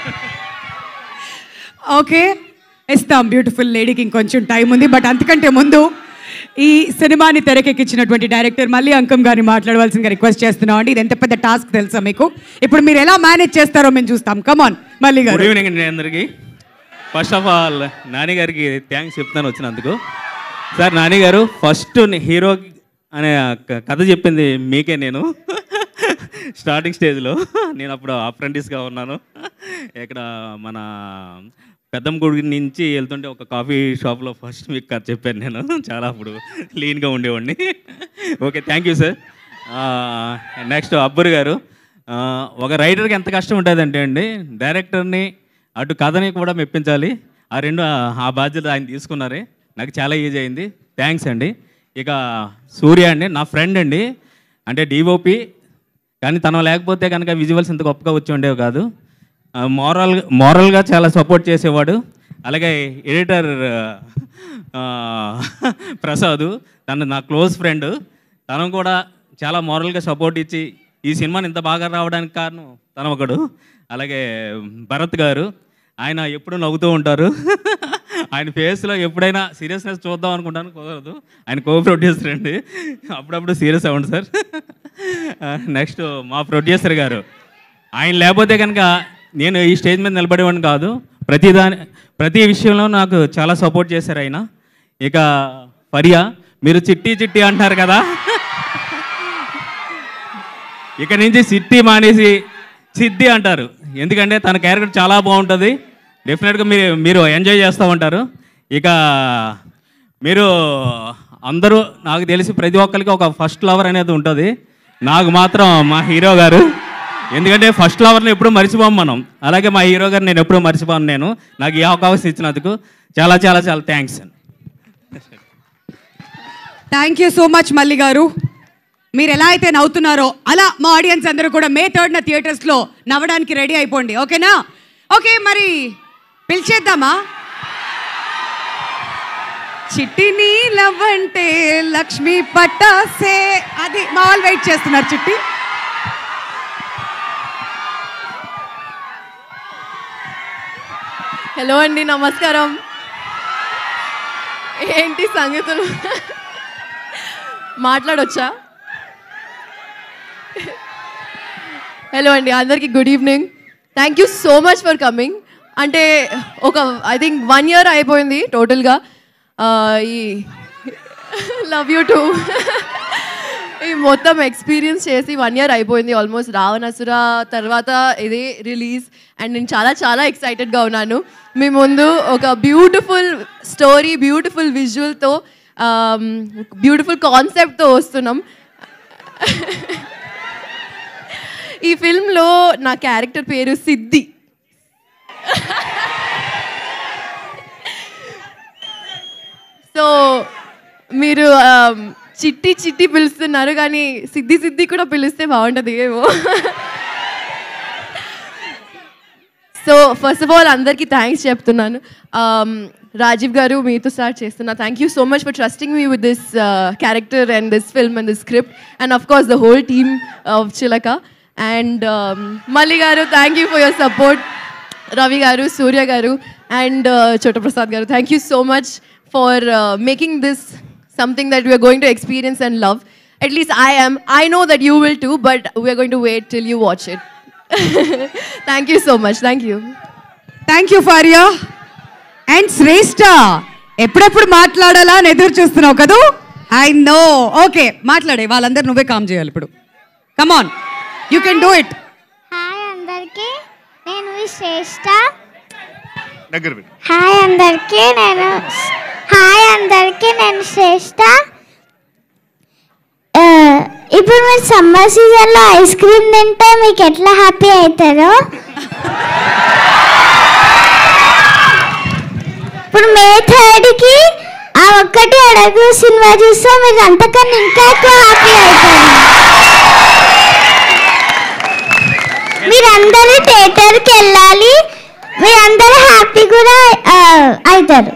okay ఇస్తాం beautiful లేడీకి ఇంకొంచెం time ఉంది but అంతకంటే ముందు ఈ సినిమాని తెరకెక్కించినటువంటి director Malli Ankam గారిని మాట్లాడవలసిందిగా రిక్వెస్ట్ చేస్తున్నాం అండి ఇది ఎంత పెద్ద టాస్క్ తెలుసా మీకు ఇప్పుడు మీరు ఎలా మేనేజ్ చేస్తారో మేము చూస్తాం కమాన్ మళ్ళీ గుడ్ గారు ఈవినింగ్ అండి అందరికీ ఫస్ట్ ఆఫ్ ఆల్ నాని గారికి థ్యాంక్స్ చెప్తాను వచ్చినందుకు సార్ నాని గారు ఫస్ట్ హీరో అనే క- కథ చెప్పింది మీకే నేను స్టార్టింగ్ స్టేజ్లో నేను అప్పుడు అప్రెంటిస్గా ఉన్నాను ఇక్కడ మన పెద్దంగుడి నుంచి వెళ్తుంటే ఒక కాఫీ షాప్లో ఫస్ట్ మీకు కథ చెప్పాను నేను చాలా అప్పుడు లీన్గా ఉండేవాడిని okay thank you sir next Abburi garu ఆ, ఒక రైటర్కి ఎంత కష్టం ఉంటుందంటే అండి డైరెక్టర్ని అటు కథని కూడా మెప్పించాలి ఆ రెండు ఆ- ఆ బాధ్యత ఆయన తీసుకున్నారే నాకు చాలా ఈజీ అయింది థ్యాంక్స్ అండి ఇక సూర్య అండి నా ఫ్రెండ్ అండి అంటే డిఓపి కానీ తను లేకపోతే కనుక విజువల్స్ ఇంత గొప్పగా వచ్చి ఉండేవి కాదు మోరల్ మోరల్గా చాలా సపోర్ట్ చేసేవాడు అలాగే ఎడిటర్ ప్రసాద్ తను నా క్లోజ్ ఫ్రెండ్ తను కూడా చాలా మోరల్గా సపోర్ట్ ఇచ్చి ఈ సినిమాని ఇంత బాగా రావడానికి కారణం తను ఒకడు అలాగే భరత్ గారు ఆయన ఎప్పుడు నవ్వుతూ ఉంటారు ఆయన ఫేస్లో ఎప్పుడైనా సీరియస్నెస్ చూద్దాం అనుకుంటాను కుదరదు ఆయన కో ప్రొడ్యూసర్ అండి అప్పుడప్పుడు సీరియస్ అవ్వండి సార్ నెక్స్ట్ మా ప్రొడ్యూసర్ గారు ఆయన లేకపోతే కనుక నేను ఈ స్టేజ్ మీద నిలబడేవాడిని కాదు ప్రతి దాని ప్రతి విషయంలో నాకు చాలా సపోర్ట్ చేశారు ఆయన ఇక ఫరియా మీరు చిట్టి చిట్టి అంటున్నారు కదా ఇక నుంచి సిట్టి మానేసి సిద్ధి అంటారు ఎందుకంటే తన క్యారెక్టర్ చాలా బాగుంటుంది డెఫినెట్గా మీరు మీరు ఎంజాయ్ చేస్తూ ఉంటారు ఇక మీరు అందరూ నాకు తెలిసి ప్రతి ఒక్కరికి ఒక ఫస్ట్ లవర్ అనేది ఉంటుంది నాకు మాత్రం మా హీరో గారు ఎందుకంటే ఫస్ట్ లవర్ని ఎప్పుడూ మర్చిపోం మనం అలాగే మా హీరో గారు నేను ఎప్పుడూ మర్చిపోను నేను నాకు ఈ అవకాశం ఇచ్చినందుకు చాలా చాలా చాలా థ్యాంక్స్ అండి thank you so much Malli garu మీరు ఎలా అయితే నవ్వుతున్నారో అలా మా ఆడియన్స్ అందరూ కూడా మే థర్డ్న థియేటర్స్లో నవ్వడానికి రెడీ అయిపోండి ఓకేనా ఓకే మరి పిలిచేద్దామా చిట్టి నీలవ్వంటే లక్ష్మి పట్టాసే అది మా వాళ్ళు వెయిట్ చేస్తున్నారు చిట్టి హలో అండి నమస్కారం ఏంటి సంగతులు మాట్లాడొచ్చా హలో అండి అందరికీ good evening thank you so much for coming అంటే ఒక ఐ థింక్ వన్ ఇయర్ అయిపోయింది టోటల్గా ఈ లవ్ యూ టూ ఈ మొత్తం ఎక్స్పీరియన్స్ చేసి వన్ ఇయర్ అయిపోయింది ఆల్మోస్ట్ రావణసుర తర్వాత ఇది రిలీజ్ అండ్ నేను చాలా చాలా ఎక్సైటెడ్గా ఉన్నాను మీ ముందు ఒక బ్యూటిఫుల్ స్టోరీ బ్యూటిఫుల్ విజువల్తో బ్యూటిఫుల్ కాన్సెప్ట్తో వస్తున్నాం ఈ ఫిల్మ్లో నా క్యారెక్టర్ పేరు సిద్ధి సో మీరు um, చిట్టి చిట్టి పిలుస్తున్నారు కానీ సిద్ధి సిద్ధి కూడా పిలిస్తే బాగుంటుంది ఏమో సో ఫస్ట్ ఆఫ్ ఆల్ అందరికీ థ్యాంక్స్ చెప్తున్నాను Um, రాజీవ్ గారు మీతో స్టార్ట్ చేస్తున్నా thank you so much for trusting me with this character and this film and this script and of course the whole team of Chilaka and Malli garu thank you for your support Ravi garu Surya garu and Chota Prasad garu thank you so much for making this something that we're going to experience and love at least I am. I know that you will too, but we're going to wait till you watch it. Thank you so much. Thank you. Thank you Faria and Shreshta ఎప్పుడెప్పుడు మాట్లాడాలా అని ఎదురు చూస్తున్నావు కదూ I know okay మాట్లాడే వాళ్ళందరూ నువ్వే calm చేయాలి ఇప్పుడు come on you can do it hi అందరికీ నేను మీ శ్రేష్ఠ దగ్గర పెట్టు. హాయ్ అందరికీ నేను హాయ్ అందరికీ నేను శ్రేష్ఠ ఆ, ఇప్పుడు మీరు సమ్మర్ సీజన్లో ఐస్ క్రీమ్ తింటే మీకు ఎట్లా హ్యాపీ అవుతారో ఇప్పుడు మే థర్డ్కి ఆ ఒక్కటి అడుగు సినిమా చూస్తే మీకు అంతకన్నా ఇంకా ఎక్కువ హ్యాపీ అవుతారు మీరందరూ థియేటర్కి వెళ్ళాలి మీరందరూ హ్యాపీ కూడా ఆ, అవుతారు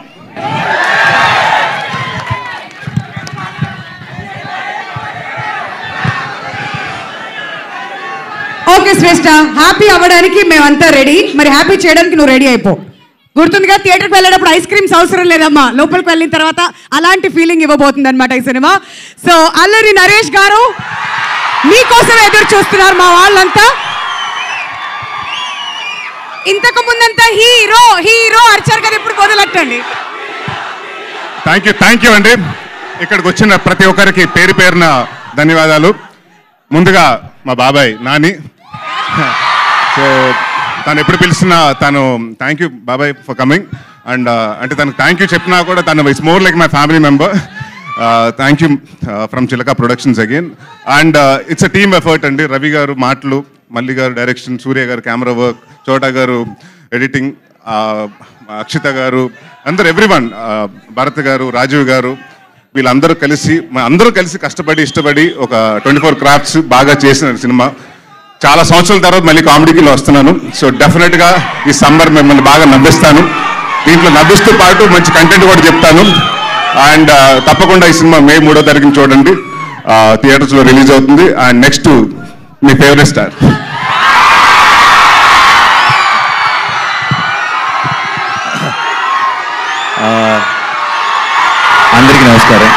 ఓకే శ్రేష్ట హ్యాపీ అవ్వడానికి మేమంతా రెడీ మరి హ్యాపీ చేయడానికి నువ్వు రెడీ అయిపో గుర్తుందిగా థియేటర్కి వెళ్ళేటప్పుడు ఐస్ క్రీమ్స్ అవసరం లేదమ్మా లోపలికి వెళ్ళిన తర్వాత అలాంటి ఫీలింగ్ ఇవ్వబోతుంది అనమాట ఈ సినిమా సో అల్లరి నరేష్ గారు మీకోసం ఎదురు చూస్తున్నారు మా వాళ్ళంతా ఇంతకు ముందంతా హీరో హీరో అర్చారు కదా ఇప్పుడు మొదలెట్టండి థ్యాంక్ యూ థ్యాంక్ యూ అండి ఇక్కడికి వచ్చిన ప్రతి ఒక్కరికి పేరు పేరున ధన్యవాదాలు ముందుగా మా బాబాయ్ నాని సో తను ఎప్పుడు పిలిచినా తను థ్యాంక్ యూ బాబాయ్ ఫర్ కమింగ్ అండ్ అంటే తనకు థ్యాంక్ యూ చెప్పినా కూడా తను it's more like my family member thank you from Chilaka productions again and it's a team effort అండి రవి గారు మాటలు మల్లి గారు డైరెక్షన్ సూర్య గారు కెమెరా వర్క్ చోటా గారు ఎడిటింగ్ అక్షిత గారు అందరు ఎవ్రీ వన్ భరత్ గారు రాజీవ్ గారు వీళ్ళందరూ కలిసి మన అందరూ కలిసి కష్టపడి ఇష్టపడి ఒక ట్వంటీ ఫోర్ క్రాఫ్ట్స్ బాగా చేసిన సినిమా చాలా సంవత్సరాల తర్వాత మళ్ళీ కామెడీకి వస్తున్నాను సో డెఫినెట్గా ఈ సమ్మర్ మిమ్మల్ని బాగా నవ్విస్తాను దీంట్లో నవ్విస్తూ పాటు మంచి కంటెంట్ కూడా చెప్తాను అండ్ తప్పకుండా ఈ సినిమా మే మూడో తారీఖున చూడండి థియేటర్స్లో రిలీజ్ అవుతుంది అండ్ నెక్స్ట్ మీ ఫేవరెట్ స్టార్ ఆ, అందరికీ నమస్కారం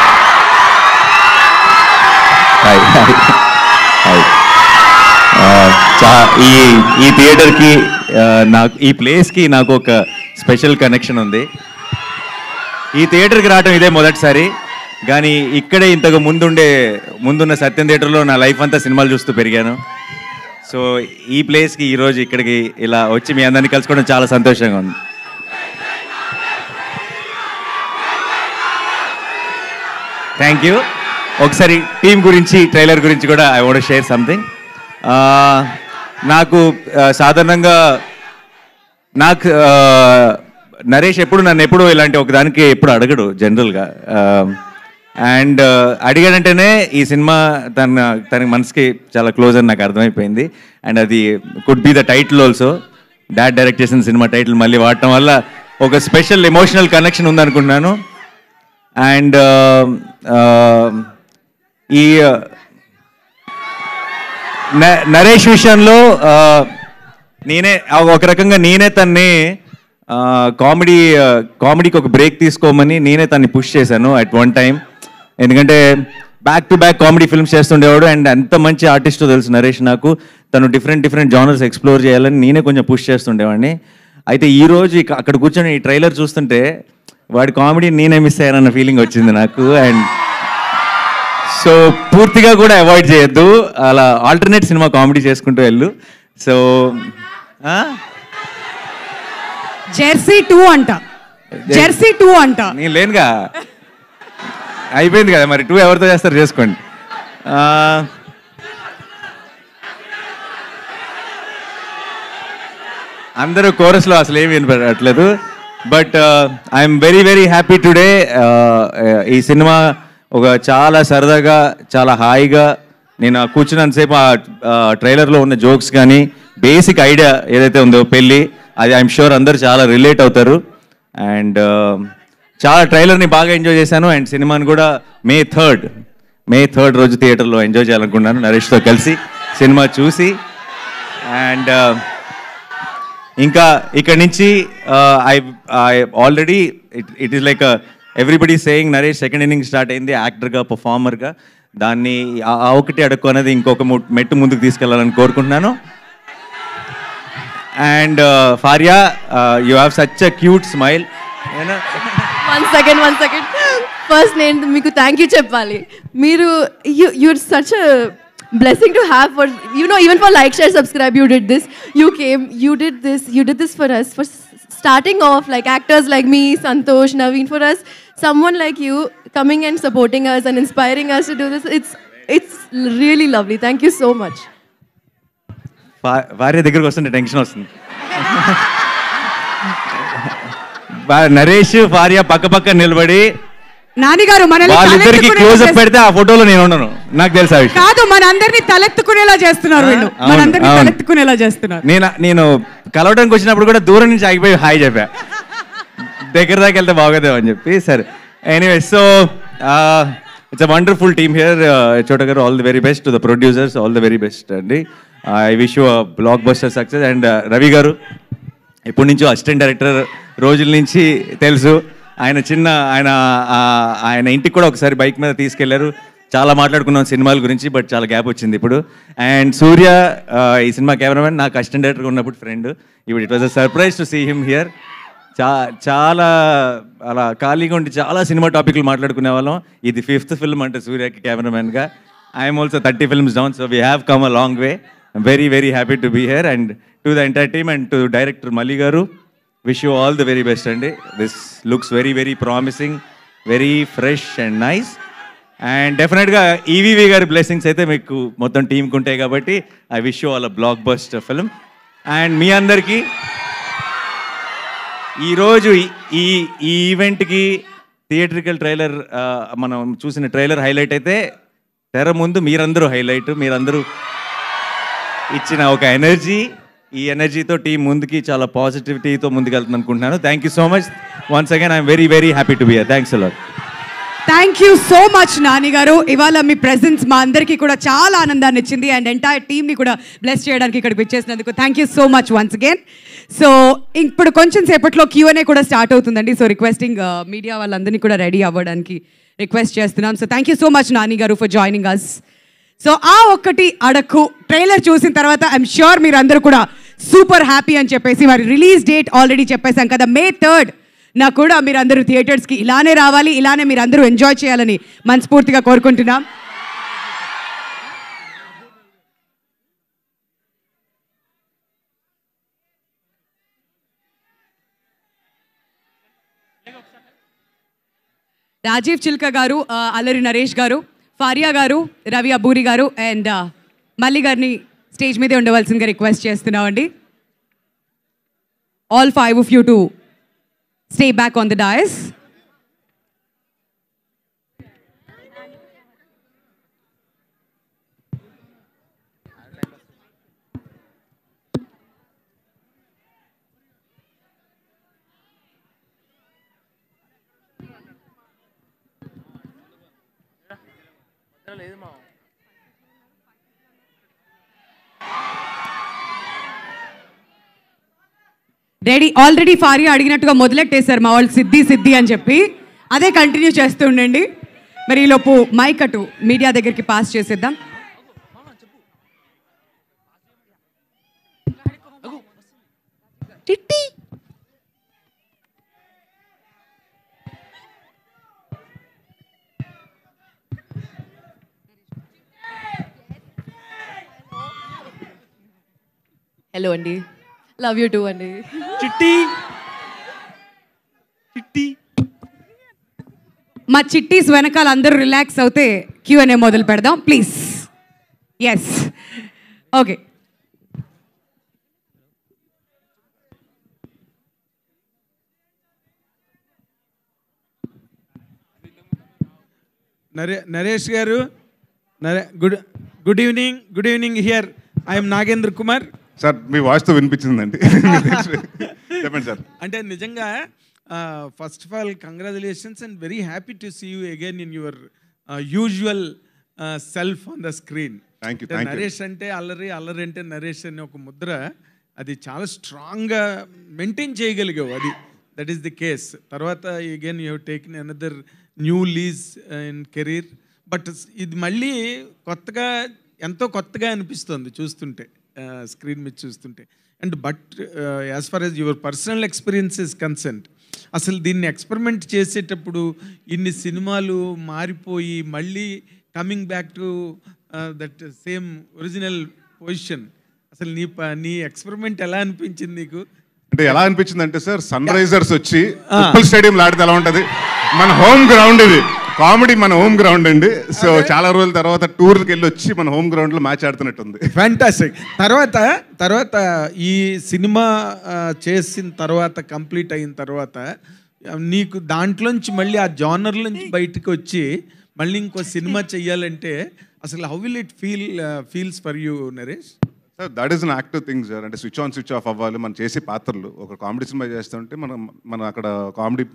హాయ్ హాయ్ హాయ్ ఆ, చా ఈ ఈ థియేటర్కి ఆ, నాకు ఈ ప్లేస్కి నాకు ఒక స్పెషల్ కనెక్షన్ ఉంది ఈ థియేటర్కి రావడం ఇదే మొదటిసారి కానీ ఇక్కడే ఇంతకు ముందుండే ముందున్న సత్యం థియేటర్లో నా లైఫ్ అంతా సినిమాలు చూస్తూ పెరిగాను సో ఈ ప్లేస్కి ఈరోజు ఇక్కడికి ఇలా వచ్చి మీ అందరినీ కలుసుకోవడం చాలా సంతోషంగా ఉంది థ్యాంక్ యూ ఒకసారి టీం గురించి ట్రైలర్ గురించి కూడా ఐ వాంట్ షేర్ సంథింగ్ నాకు ఆ, సాధారణంగా నాకు ఆ, నరేష్ ఎప్పుడు నన్ను ఎప్పుడు ఇలాంటి ఒక దానికి ఎప్పుడు అడగడు జనరల్గా అండ్ అడిగాడంటేనే ఈ సినిమా తన తన మనసుకి చాలా క్లోజ్ అని నాకు అర్థమైపోయింది అండ్ అది could be the title also dad direct చేసిన సినిమా టైటిల్ మళ్ళీ వాడటం వల్ల ఒక స్పెషల్ ఎమోషనల్ కనెక్షన్ ఉందనుకుంటున్నాను అండ్ ఈ న- నరేష్ విషయంలో ఆ, నేనే ఆ, ఒక రకంగా నేనే తన్ని కామెడీ కామెడీకి ఒక బ్రేక్ తీసుకోమని నేనే తన్ని పుష్ చేశాను అట్ వన్ టైం ఎందుకంటే back to back comedy films చేస్తుండేవాడు అండ్ ఎంత మంచి ఆర్టిస్టో తెలుసు నరేష్ నాకు తను డిఫరెంట్ డిఫరెంట్ జానర్స్ ఎక్స్ప్లోర్ చేయాలని నేనే కొంచెం పుష్ చేస్తుండేవాడిని అయితే ఈ రోజు ఇక అక్కడ కూర్చొని ఈ ట్రైలర్ చూస్తుంటే వాడి కామెడీ నేనే మిస్ అయ్యానన్న ఫీలింగ్ వచ్చింది నాకు అండ్ సో పూర్తిగా కూడా అవాయిడ్ చేయొద్దు అలా ఆల్టర్నేట్ సినిమా కామెడీ చేసుకుంటూ వెళ్ళు సో జెర్సీ టూ అంట జెర్సీ టూ అంట నేను లేనుగా అయిపోయింది కదా మరి టూ ఎవరితో చేస్తారు చేసుకోండి ఆ, అందరూ కోరస్లో అసలు ఏమి వినపడట్లేదు but I'm very very happy today ఈ సినిమా ఒక చాలా సరదాగా చాలా హాయిగా నేను ఆ కూర్చున్నంతసేపు ఆ ట్రైలర్లో ఉన్న జోక్స్ కానీ బేసిక్ ఐడియా ఏదైతే ఉందో పెళ్ళి అది ఐఎమ్ షూర్ అందరూ చాలా రిలేట్ అవుతారు అండ్ చాలా ట్రైలర్ని బాగా ఎంజాయ్ చేశాను అండ్ సినిమాని కూడా మే థర్డ్ మే థర్డ్ రోజు థియేటర్లో ఎంజాయ్ చేయాలనుకున్నాను నరేష్తో కలిసి సినిమా చూసి అండ్ ఇంకా ఇక్కడ నుంచి I I already it it is like everybody saying Naresh second inning start అయింది యాక్టర్గా పర్ఫార్మర్గా దాన్ని ఆ- ఆ ఒకటి అడుక్కు అనేది ఇంకొక ము- మెట్టు ముందుకు తీసుకెళ్లాలని కోరుకుంటున్నాను and Faria you have such a cute smile one second one second first నేను మీకు థ్యాంక్ యూ చెప్పాలి మీరు you you're such blessing to have for you know even for like share subscribe you did this you came you did this you did this for us for s- starting off like actors like me santosh naveen for us someone like you coming and supporting us and inspiring us to do this it's it's really lovely thank you so much భార్య దగ్గరికి వస్తుంటే tension వస్తుంది బా- నరేష్ భార్య పక్క పక్క నిలబడి నానిగారు మనల్ని వాళ్ళిద్దరికి తలెత్తుకునేలా క్లోజ్ అప్ చేస్తున్నారు. పెడితే ఆ ఫోటోలో నేను ఉండను నాకు తెలుసు ఆ విషయం కాదు మనందరినీ తలెత్తుకునేలా చేస్తున్నారు వీళ్ళు అవును, మనందరినీ అవును. తలెత్తుకునేలా చేస్తున్నారు నేను నేను కలవడానికి వచ్చినప్పుడు కూడా దూరం నుంచి ఆగిపోయి హాయ్ చెప్పా దగ్గర దాకా వెళ్తే బాగోదేమో అని చెప్పి సరే anyway so it's a wonderful team here Chota garu all the very best to the producers all the very best అండి I wish you blockbuster success and Ravi garu ఎప్పటి నుంచో అసిస్టెంట్ డైరెక్టర్ రోజుల నుంచి తెలుసు ఆయన చిన్న ఆయన ఆ, ఆయన ఇంటికి కూడా ఒకసారి బైక్ మీద తీసుకెళ్లారు చాలా మాట్లాడుకున్నాం సినిమాల గురించి బట్ చాలా గ్యాప్ వచ్చింది ఇప్పుడు అండ్ సూర్య ఆ, ఈ సినిమా కెమెరామెన్ నాకు అసిస్టెంట్ డైరెక్టర్ ఉన్నప్పుడు ఫ్రెండ్ ఇప్పుడు it was a surprise to see him here చా చాలా అలా ఖాళీగా ఉండి చాలా సినిమా టాపిక్లు మాట్లాడుకునే వాళ్ళం ఇది ఫిఫ్త్ ఫిల్మ్ అంటే సూర్యకి కెమెరామెన్గా I'm also thirty films down so we have come a long way very very happy to be here and to the entire team and to director Malli garu wish you all the very best అండి this looks very very promising very fresh and nice and డెఫినెట్గా ఈవీవి గారి blessings అయితే మీకు మొత్తం టీంకి ఉంటాయి కాబట్టి I wish you all a blockbuster film and మీ అందరికీ ఈరోజు ఈ- ఈ ఈ ఈవెంట్కి థియేట్రికల్ ట్రైలర్ మనం చూసిన ట్రైలర్ హైలైట్ అయితే తెర ముందు మీరందరూ హైలైట్ మీరందరూ ఇచ్చిన ఒక ఎనర్జీ ఈ ఎనర్జీతో టీం ముందుకి చాలా పాజిటివిటీతో ముందుకెళ్తుంది అనుకుంటున్నాను thank you so much once again I'm very very happy to be here thanks a lot thank you so much Nani garu ఇవాళ మీ ప్రెజెన్స్ మా అందరికీ కూడా చాలా ఆనందాన్ని ఇచ్చింది అండ్ ఎంటైర్ టీమ్ని కూడా బ్లెస్ చేయడానికి ఇక్కడికి వచ్చేసినందుకు thank you so much once again so ఇప్పుడు కొంచెం సేపట్లో క్యూఎన్ఏ కూడా స్టార్ట్ అవుతుందండి సో రిక్వెస్టింగ్ మీడియా వాళ్ళందరినీ కూడా రెడీ అవ్వడానికి రిక్వెస్ట్ చేస్తున్నాం so thank you so much Nani garu for joining us so ఆ ఒక్కటి అడక్కు ట్రైలర్ చూసిన తర్వాత ఐఎమ్ ష్యూర్ మీరు అందరూ కూడా సూపర్ హ్యాపీ అని చెప్పేసి మరి రిలీజ్ డేట్ ఆల్రెడీ చెప్పేశాం కదా మే థర్డ్ నాకు కూడా మీరు అందరూ థియేటర్స్కి ఇలానే రావాలి ఇలానే మీరు అందరూ ఎంజాయ్ చేయాలని మనస్ఫూర్తిగా కోరుకుంటున్నాం రాజీవ్ చిల్క గారు ఆ, అల్లరి నరేష్ గారు ఫారియా గారు రవి అబూరి గారు అండ్ మల్లి గారిని స్టేజ్ మీదే ఉండవలసిందిగా రిక్వెస్ట్ చేస్తున్నామండి all five of you to stay back on the dais ready already Faria అడిగినట్టుగా మొదలెట్టేశారు మా వాళ్ళు సిద్ధి సిద్ధి అని చెప్పి అదే కంటిన్యూ చేస్తూ ఉండండి మరి ఈలోపు మైక్ అటు మీడియా దగ్గరికి పాస్ చేసేద్దాం టిట్టి హలో అండి లవ్ యూ టూ అండి చిట్టి చిట్టి మా చిట్టీస్ వెనకాల అందరూ రిలాక్స్ అవుతే క్యూఎన్ఏ మొదలు పెడదాం ప్లీజ్ ఎస్ ఓకే నరే నరేష్ గారు నరే good good evening good evening here I'm Nagendra Kumar sir మీ వాయిస్తో వినిపించిందండి చెప్పండి సార్ అంటే నిజంగా first of all congratulations and very happy to see you again in your usual self on the screen Thank you, thank you. Naresh అంటే అల్లరి అల్లరి అంటే నరేష్ అనే ఒక ముద్ర అది చాలా స్ట్రాంగ్గా మెయింటైన్ చేయగలిగావు అది దట్ ఈస్ ది కేస్ తర్వాత again you taken another new lease in career but ఇది మళ్ళీ కొత్తగా ఎంతో కొత్తగా అనిపిస్తుంది చూస్తుంటే స్క్రీన్ మీద చూస్తుంటే and but as far as your personal experience is consent అసలు దీన్ని ఎక్స్పెరిమెంట్ చేసేటప్పుడు ఇన్ని సినిమాలు మారిపోయి మళ్ళీ coming back to that same original position అసలు నీ ప- నీ ఎక్స్పెరిమెంట్ ఎలా అనిపించింది నీకు అంటే ఎలా అనిపించింది అంటే సార్ సన్ రైజర్స్ వచ్చి ఉప్పల్ స్టేడియం ఆడితే ఎలా ఉంటుంది మన హోమ్ గ్రౌండ్ ఇది కామెడీ మన హోమ్ గ్రౌండ్ అండి సో చాలా రోజుల తర్వాత టూర్కి వెళ్ళి వచ్చి మన హోమ్ గ్రౌండ్ లో మ్యాచ్ ఆడుతున్నట్టుంది ఫ్యాంటాస్టిక్ తర్వాత తర్వాత ఈ సినిమా ఆ, చేసిన తర్వాత కంప్లీట్ అయిన తర్వాత ఆ, నీకు దాంట్లోంచి మళ్ళీ ఆ జానర్ నుంచి బయటకు వచ్చి మళ్ళీ ఇంకో సినిమా చెయ్యాలంటే అసలు how will it feel feels for you Naresh sir that is an active thing sir అంటే స్విచ్ ఆన్ స్విచ్ ఆఫ్ అవ్వాలి మనం చేసే పాత్రలు ఒక కామెడీ సినిమా చేస్తుంటే మనం మనం అక్కడ కామెడీ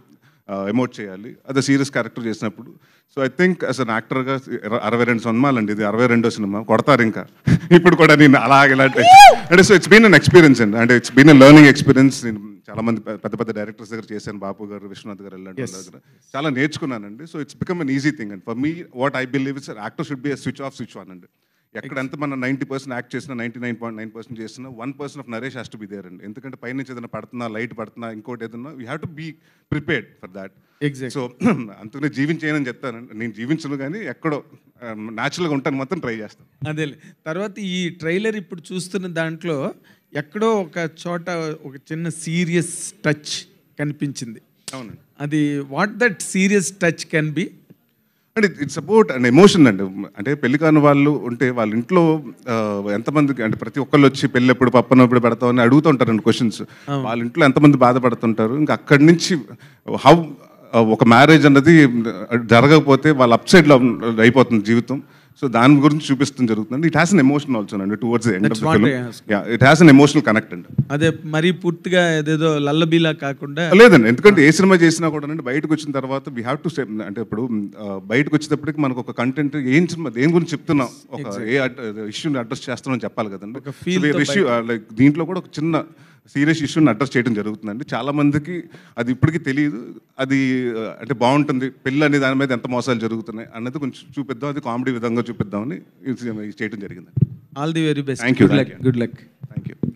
ఎమోట్ చేయాలి అదే సీరియస్ క్యారెక్టర్ చేసినప్పుడు so I think as an యాక్టర్గా అరవై రెండు సినిమాలండి ఇది అరవై రెండో సినిమా కొడతారు ఇంకా ఇప్పుడు కూడా నేను అలాగే ఇలాంటి అంటే so it's been an experience అండి అంటే it's been a learning experience నేను చాలా మంది పె- పెద్ద పెద్ద డైరెక్టర్స్ దగ్గర చేశాను బాపు గారు విశ్వనాథ్ గారు ఇలాంటి వాళ్ళ దగ్గర చాలా నేర్చుకున్నానండి so it's become an easy thing and for me what I believe it's actor should be switch off switch on అండి ఎక్కడ ఎంత మనం నైంటీ పర్సెంట్ యాక్ట్ చేసినా ninety nine point nine percent చేసినా one percent of Naresh has to be there అండి ఎందుకంటే పైనుంచి ఏదైనా పడుతున్నా లైట్ పడుతున్నా ఇంకోటి ఏదైనా we have to be prepared for that Exactly. So అందుకనే జీవించేయనని చెప్తాను నేను జీవించను కానీ ఎక్కడో న్యాచురల్గా ఉంటాను మొత్తం ట్రై చేస్తాను అదే తర్వాత ఈ ట్రైలర్ ఇప్పుడు చూస్తున్న దాంట్లో ఎక్కడో ఒక చోట ఒక చిన్న సీరియస్ టచ్ కనిపించింది అవునండి అది what that serious touch can be అంటే ఇట్స్ అబౌట్ అండ్ ఎమోషన్ అండి అంటే పెళ్లి కాని వాళ్ళు ఉంటే వాళ్ళ ఇంట్లో ఆ, ఎంతమందికి అంటే ప్రతి ఒక్కళ్ళు వచ్చి పెళ్ళి ఎప్పుడు పప్పన ఎప్పుడు పెడతామని అడుగుతూ ఉంటారండి క్వశ్చన్స్ వాళ్ళ ఇంట్లో ఎంతమంది బాధపడుతుంటారు ఇంకా అక్కడి నుంచి హౌ ఒక మ్యారేజ్ అన్నది జరగకపోతే వాళ్ళ అప్ సైడ్లో అయిపోతుంది జీవితం సో దాని గురించి చూపిస్తుంది జరుగుతుంది it has an emotion also అండి towards end of That's the what film I asked. It has an emotional connect అండి అదే మరీ పూర్తిగా ఏదేదో లల్లబీలా కాకుండా లేదండి ఎందుకంటే ఏ సినిమా చేసినా కూడా అంటే బయటకు వచ్చిన తర్వాత వీ హ్యావ్ టు అంటే ఇప్పుడు ఆ, బయటకు వచ్చేటప్పటికి మనకు ఒక కంటెంట్ ఏం సినిమా దేని గురించి చెప్తున్నాం ఒక ఏ ఇష్యూని అడ్రస్ చేస్తున్నాం చెప్పాలి కదండి feel తో ఇష్యూ లైక్ దీంట్లో కూడా ఒక చిన్న సీరియస్ ఇష్యూని అడ్రస్ చేయడం జరుగుతుందండి చాలా మందికి అది ఇప్పటికీ తెలియదు అది ఆ, అంటే బాగుంటుంది పెళ్ళి అనే దాని మీద ఎంత మోసాలు జరుగుతున్నాయి అన్నది కొంచెం చూపిద్దాం అది కామెడీ విధంగా చూపిద్దామని ఇది చేయడం జరిగింది all the very best thank you good luck good luck thank you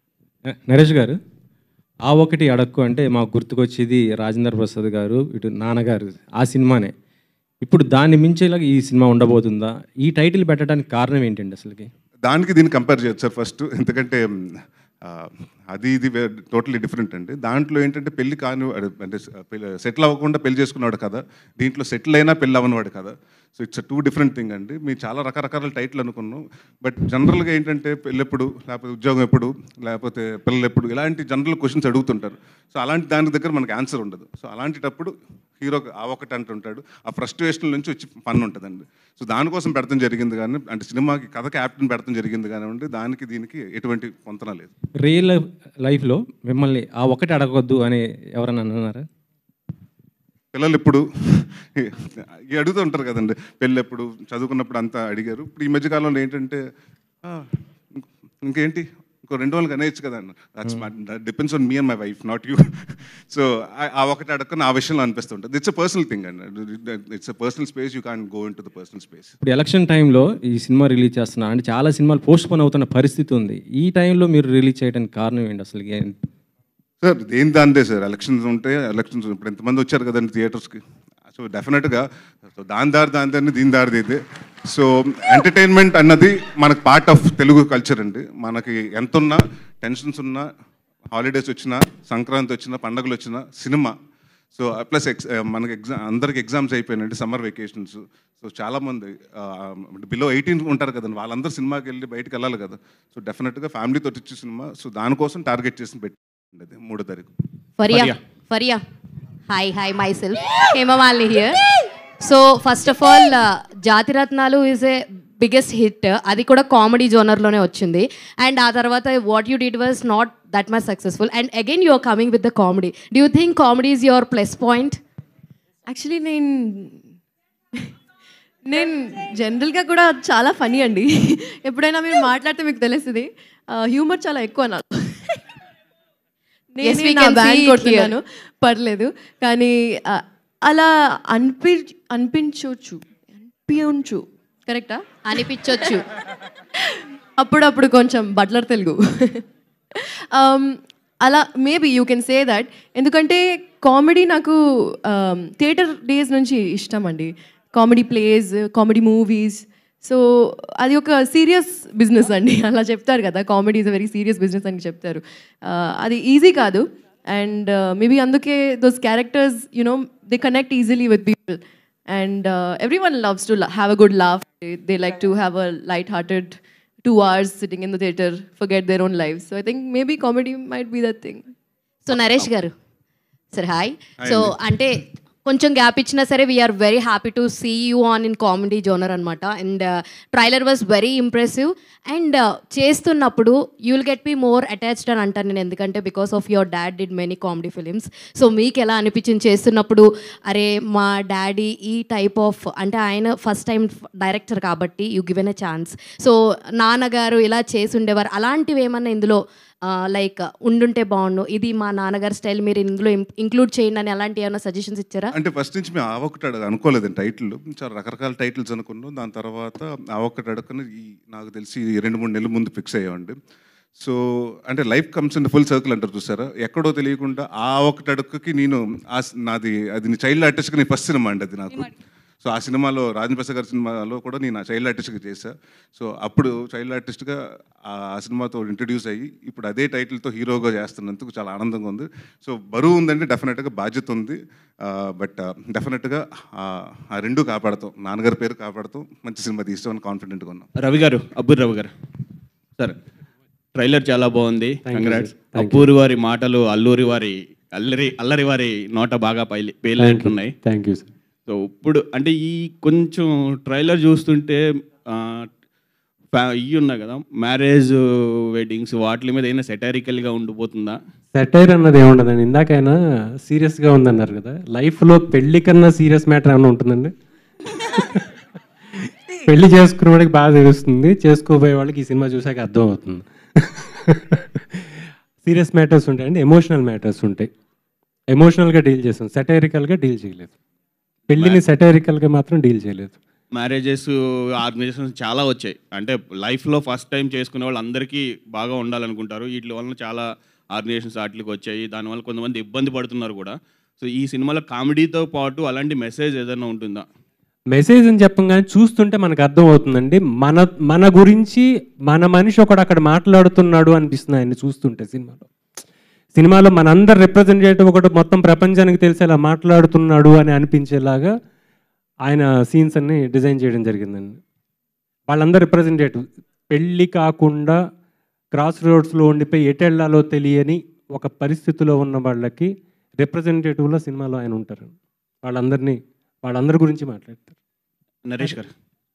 Naresh garu ఆ ఒకటి అడక్కు అంటే మాకు గుర్తుకొచ్చేది రాజేంద్ర ప్రసాద్ గారు ఇటు నాన్నగారు ఆ సినిమానే ఇప్పుడు దాన్ని మించేలాగా ఈ సినిమా ఉండబోతుందా ఈ టైటిల్ పెట్టడానికి కారణం ఏంటండి అసలుకి దానికి దీన్ని కంపేర్ చేయొచ్చు సార్ ఫస్ట్ ఎందుకంటే ఆ, అది ఇది టోటలీ డిఫరెంట్ అండి దాంట్లో ఏంటంటే పెళ్లి కాని వాడు- అంటే సెటిల్ అవ్వకుండా పెళ్లి చేసుకున్నాడు కదా దీంట్లో సెటిల్ అయినా పెళ్ళి అవ్వనివాడు కదా so it's two different thing అండి మీ చాలా రకరకాల టైటిల్ అనుకున్నాం బట్ జనరల్గా ఏంటంటే పెళ్ళి ఎప్పుడు లేకపోతే ఉద్యోగం ఎప్పుడు లేకపోతే పిల్లలు ఎప్పుడు ఇలాంటి జనరల్ క్వశ్చన్స్ అడుగుతుంటారు సో అలాంటి దాని దగ్గర మనకు ఆన్సర్ ఉండదు సో అలాంటిటప్పుడు హీరో ఆ ఒకటి అంటుంటాడు ఆ ఫ్రస్ట్రేషన్ నుంచి వచ్చి పన్ను ఉంటుందండి సో దానికోసం పెడతాం జరిగింది కానీ అంటే సినిమాకి కథ క్యాప్టెన్ పెడతాం జరిగింది కానివ్వండి దానికి దీనికి ఎటువంటి పొంతన లేదు రియల్ లైఫ్ లైఫ్లో మిమ్మల్ని ఆ ఒకటి అడగొద్దు అని ఎవరైనా అన్నారా పిల్లలు ఎప్పుడు ఇవి అడుగుతూ ఉంటారు కదండి పెళ్ళి ఎప్పుడు చదువుకున్నప్పుడు అంతా అడిగారు ఇప్పుడు ఈ మధ్యకాలంలో ఏంటంటే "ఆ, ఇంక- ఇంకేంటి ఇంకో రెండు వాళ్ళకి అనేయచ్చు కదా that's depends on me and my wife not you so ఆ ఒకటి అడగని ఆ విషయంలో అనిపిస్తుంటుంది ఇట్స్ అ పర్సనల్ థింగ్ అండి it's a personal space you can go into the personal space ఇప్పుడు ఎలక్షన్ టైంలో ఈ సినిమా రిలీజ్ చేస్తున్నా అంటే చాలా సినిమాలు పోస్ట్ పోన్ అవుతున్న పరిస్థితి ఉంది ఈ టైంలో మీరు రిలీజ్ చేయడానికి కారణం ఏంటి అసలు సార్ దేని దాందే సార్ ఎలక్షన్స్ ఉంటే ఎలక్షన్స్ ఇప్పుడు ఎంతమంది వచ్చారు కదండి థియేటర్స్కి సో డెఫినెట్గా సో దాని దారి దాని దాన్ని దీని దారిది ఇది సో ఎంటర్టైన్మెంట్ అన్నది మనకు పార్ట్ ఆఫ్ తెలుగు కల్చర్ అండి మనకి ఎంత ఉన్నా టెన్షన్స్ ఉన్నా హాలిడేస్ వచ్చినా సంక్రాంతి వచ్చినా పండగలు వచ్చినా సినిమా సో ప్లస్ ఎక్స్ మనకి ఎగ్జామ్ అందరికి ఎగ్జామ్స్ అయిపోయినాయండి సమ్మర్ వెకేషన్స్ సో చాలామంది బిలో ఎయిటీన్ ఉంటారు కదండి వాళ్ళందరూ సినిమాకి వెళ్ళి బయటకు వెళ్ళాలి కదా సో డెఫినెట్గా ఫ్యామిలీతో వచ్చే సినిమా సో దానికోసం టార్గెట్ చేసి పెట్టి మూడో తారీఖు Faria Faria hi hi myself Hemamalini here so first of all Jathiratnalu is a biggest hit అది కూడా కామెడీ జోనర్లోనే వచ్చింది అండ్ ఆ తర్వాత what you did was not that much successful and again you are coming with the comedy do you think comedy is your plus point actually నేను నేను జనరల్గా కూడా చాలా ఫనీ అండి ఎప్పుడైనా మీరు మాట్లాడితే మీకు తెలుస్తుంది హ్యూమర్ చాలా ఎక్కువ నాకు Yes, నేను we నా can see బ్యాండ్ it కొడుతున్నాను పర్లేదు కానీ ఆ, అలా అనిపి అనిపించవచ్చు అనిపించు కరెక్టా అనిపించవచ్చు అప్పుడప్పుడు కొంచెం బట్లర్ తెలుగు Um, అలా maybe you can say that ఎందుకంటే కామెడీ నాకు థియేటర్ డేస్ నుంచి ఇష్టం అండి comedy plays comedy movies so అది ఒక సీరియస్ బిజినెస్ అండి అలా చెప్తారు కదా comedy is a very serious business అని చెప్తారు Uh, అది ఈజీ కాదు అండ్ మేబీ అందుకే those characters you know they connect easily with people and everyone loves to have a good laugh they like to have a light hearted two hours sitting in the theater, forget their own lives. So I think maybe comedy might be that thing. So Naresh garu sir hi so అంటే కొంచెం gap ఇచ్చినా సరే we are very happy to see you on in comedy genre అనమాట and trailer was very impressive and చేస్తున్నప్పుడు you will get be more attached అని అంటాను నేను ఎందుకంటే because of your dad did many comedy films so మీకు ఎలా అనిపించింది చేస్తున్నప్పుడు అరే మా డాడీ ఈ టైప్ ఆఫ్ అంటే ఆయన ఫస్ట్ టైం డైరెక్టర్ కాబట్టి you given a chance so నాన్నగారు ఇలా చేసి ఉండేవారు అలాంటివి ఏమన్నా ఇందులో లైక్ ఉండుంటే బాగుండు ఇది మా నాన్నగారి స్టైల్ మీరు ఇందులో ఇంక్లూడ్ చేయండి అని అలాంటి ఏమైనా సజెషన్స్ ఇచ్చారా అంటే ఫస్ట్ నుంచి మేము ఆ ఒక్కటి అడగ అనుకోలేదండి టైటిల్ చాలా రకరకాల టైటిల్స్ అనుకున్నాం దాని తర్వాత ఆ ఒక్కటి అడగని ఈ నాకు తెలిసి ఈ రెండు మూడు నెలల ముందు ఫిక్స్ అయ్యామండి సో అంటే life comes in full circle అంటారు చూసారా ఎక్కడో తెలియకుండా ఆ ఒక్కటి అడుగుకి నేను ఆ స్- నాది అది చైల్డ్ ఆర్టిస్ట్కి నేను ఫస్ట్ సినిమా అండి అది నాకు సో ఆ సినిమాలో రాజన్ ప్రసాద్ గారి సినిమాలో కూడా నేను ఆ చైల్డ్ ఆర్టిస్ట్గా చేశా సో అప్పుడు చైల్డ్ ఆర్టిస్ట్గా ఆ సినిమాతో ఇంట్రడ్యూస్ అయ్యి ఇప్పుడు అదే టైటిల్తో హీరోగా చేస్తున్నందుకు చాలా ఆనందంగా ఉంది సో బరువు ఉందంటే డెఫినెట్గా బాధ్యత ఉంది బట్ డెఫినెట్గా ఆ రెండు కాపాడుతాం నాన్నగారి పేరు కాపాడుతాం మంచి సినిమా తీస్తామని కాన్ఫిడెంట్గా ఉన్నాం రవి గారు అబ్బూర్ రవి గారు సార్ ట్రైలర్ చాలా బాగుంది Thank you, congrats sir. Thank you. Abburi వారి మాటలు అల్లూరి వారి అల్లరి అల్లరి వారి నోట బాగా పైలి పేలినట్టున్నాయి థ్యాంక్ యూ సార్ సో ఇప్పుడు అంటే ఈ కొంచెం ట్రైలర్ చూస్తుంటే ఆ, ఫ్యా- ఇవి ఉన్నాయి కదా మ్యారేజ్ వెడ్డింగ్స్ వాటి మీద అయినా సెటారికల్గా ఉండిపోతుందా సెటైర్ అన్నది ఏముండదండి ఇందాకైనా సీరియస్గా ఉందన్నారు కదా లైఫ్లో పెళ్లి కన్నా సీరియస్ మ్యాటర్ ఏమైనా ఉంటుందండి పెళ్లి చేసుకునే వాడికి బాగా తెలుస్తుంది చేసుకోబోయే వాళ్ళకి ఈ సినిమా చూసాక అర్థం అవుతుంది సీరియస్ మ్యాటర్స్ ఉంటాయండి ఎమోషనల్ మ్యాటర్స్ ఉంటాయి ఎమోషనల్గా డీల్ చేస్తాం సెటైరికల్గా డీల్ చేయలేదు పెళ్లిని సెటైరికల్గా మాత్రం డీల్ చేయలేదు మ్యారేజెస్ ఆర్గనైజేషన్స్ చాలా వచ్చాయి అంటే లైఫ్లో ఫస్ట్ టైం చేసుకునే వాళ్ళు అందరికీ బాగా ఉండాలనుకుంటారు వీటి వలన చాలా ఆర్గనైజేషన్స్ వాటికి వచ్చాయి దానివల్ల కొంతమంది ఇబ్బంది పడుతున్నారు కూడా సో ఈ సినిమాలో కామెడీతో పాటు అలాంటి మెసేజ్ ఏదైనా ఉంటుందా మెసేజ్ అని చెప్పగానే చూస్తుంటే మనకు అర్థం అవుతుందండి మన మన గురించి మన మనిషి ఒకడు అక్కడ మాట్లాడుతున్నాడు అనిపిస్తుంది ఆయన్ని చూస్తుంటే సినిమాలో సినిమాలో మనందరు రిప్రజెంటేటివ్ ఒకటి మొత్తం ప్రపంచానికి తెలిసేలా మాట్లాడుతున్నాడు అని అనిపించేలాగా ఆయన సీన్స్ అన్ని డిజైన్ చేయడం జరిగిందండి వాళ్ళందరూ రిప్రజెంటేటివ్ పెళ్ళి కాకుండా క్రాస్ రోడ్స్లో ఉండిపోయి ఎటు వెళ్ళాలో తెలియని ఒక పరిస్థితిలో ఉన్న వాళ్ళకి రిప్రజెంటేటివ్లో సినిమాలో ఆయన ఉంటారు వాళ్ళందరినీ వాళ్ళందరి గురించి మాట్లాడతారు నరేష్ గారు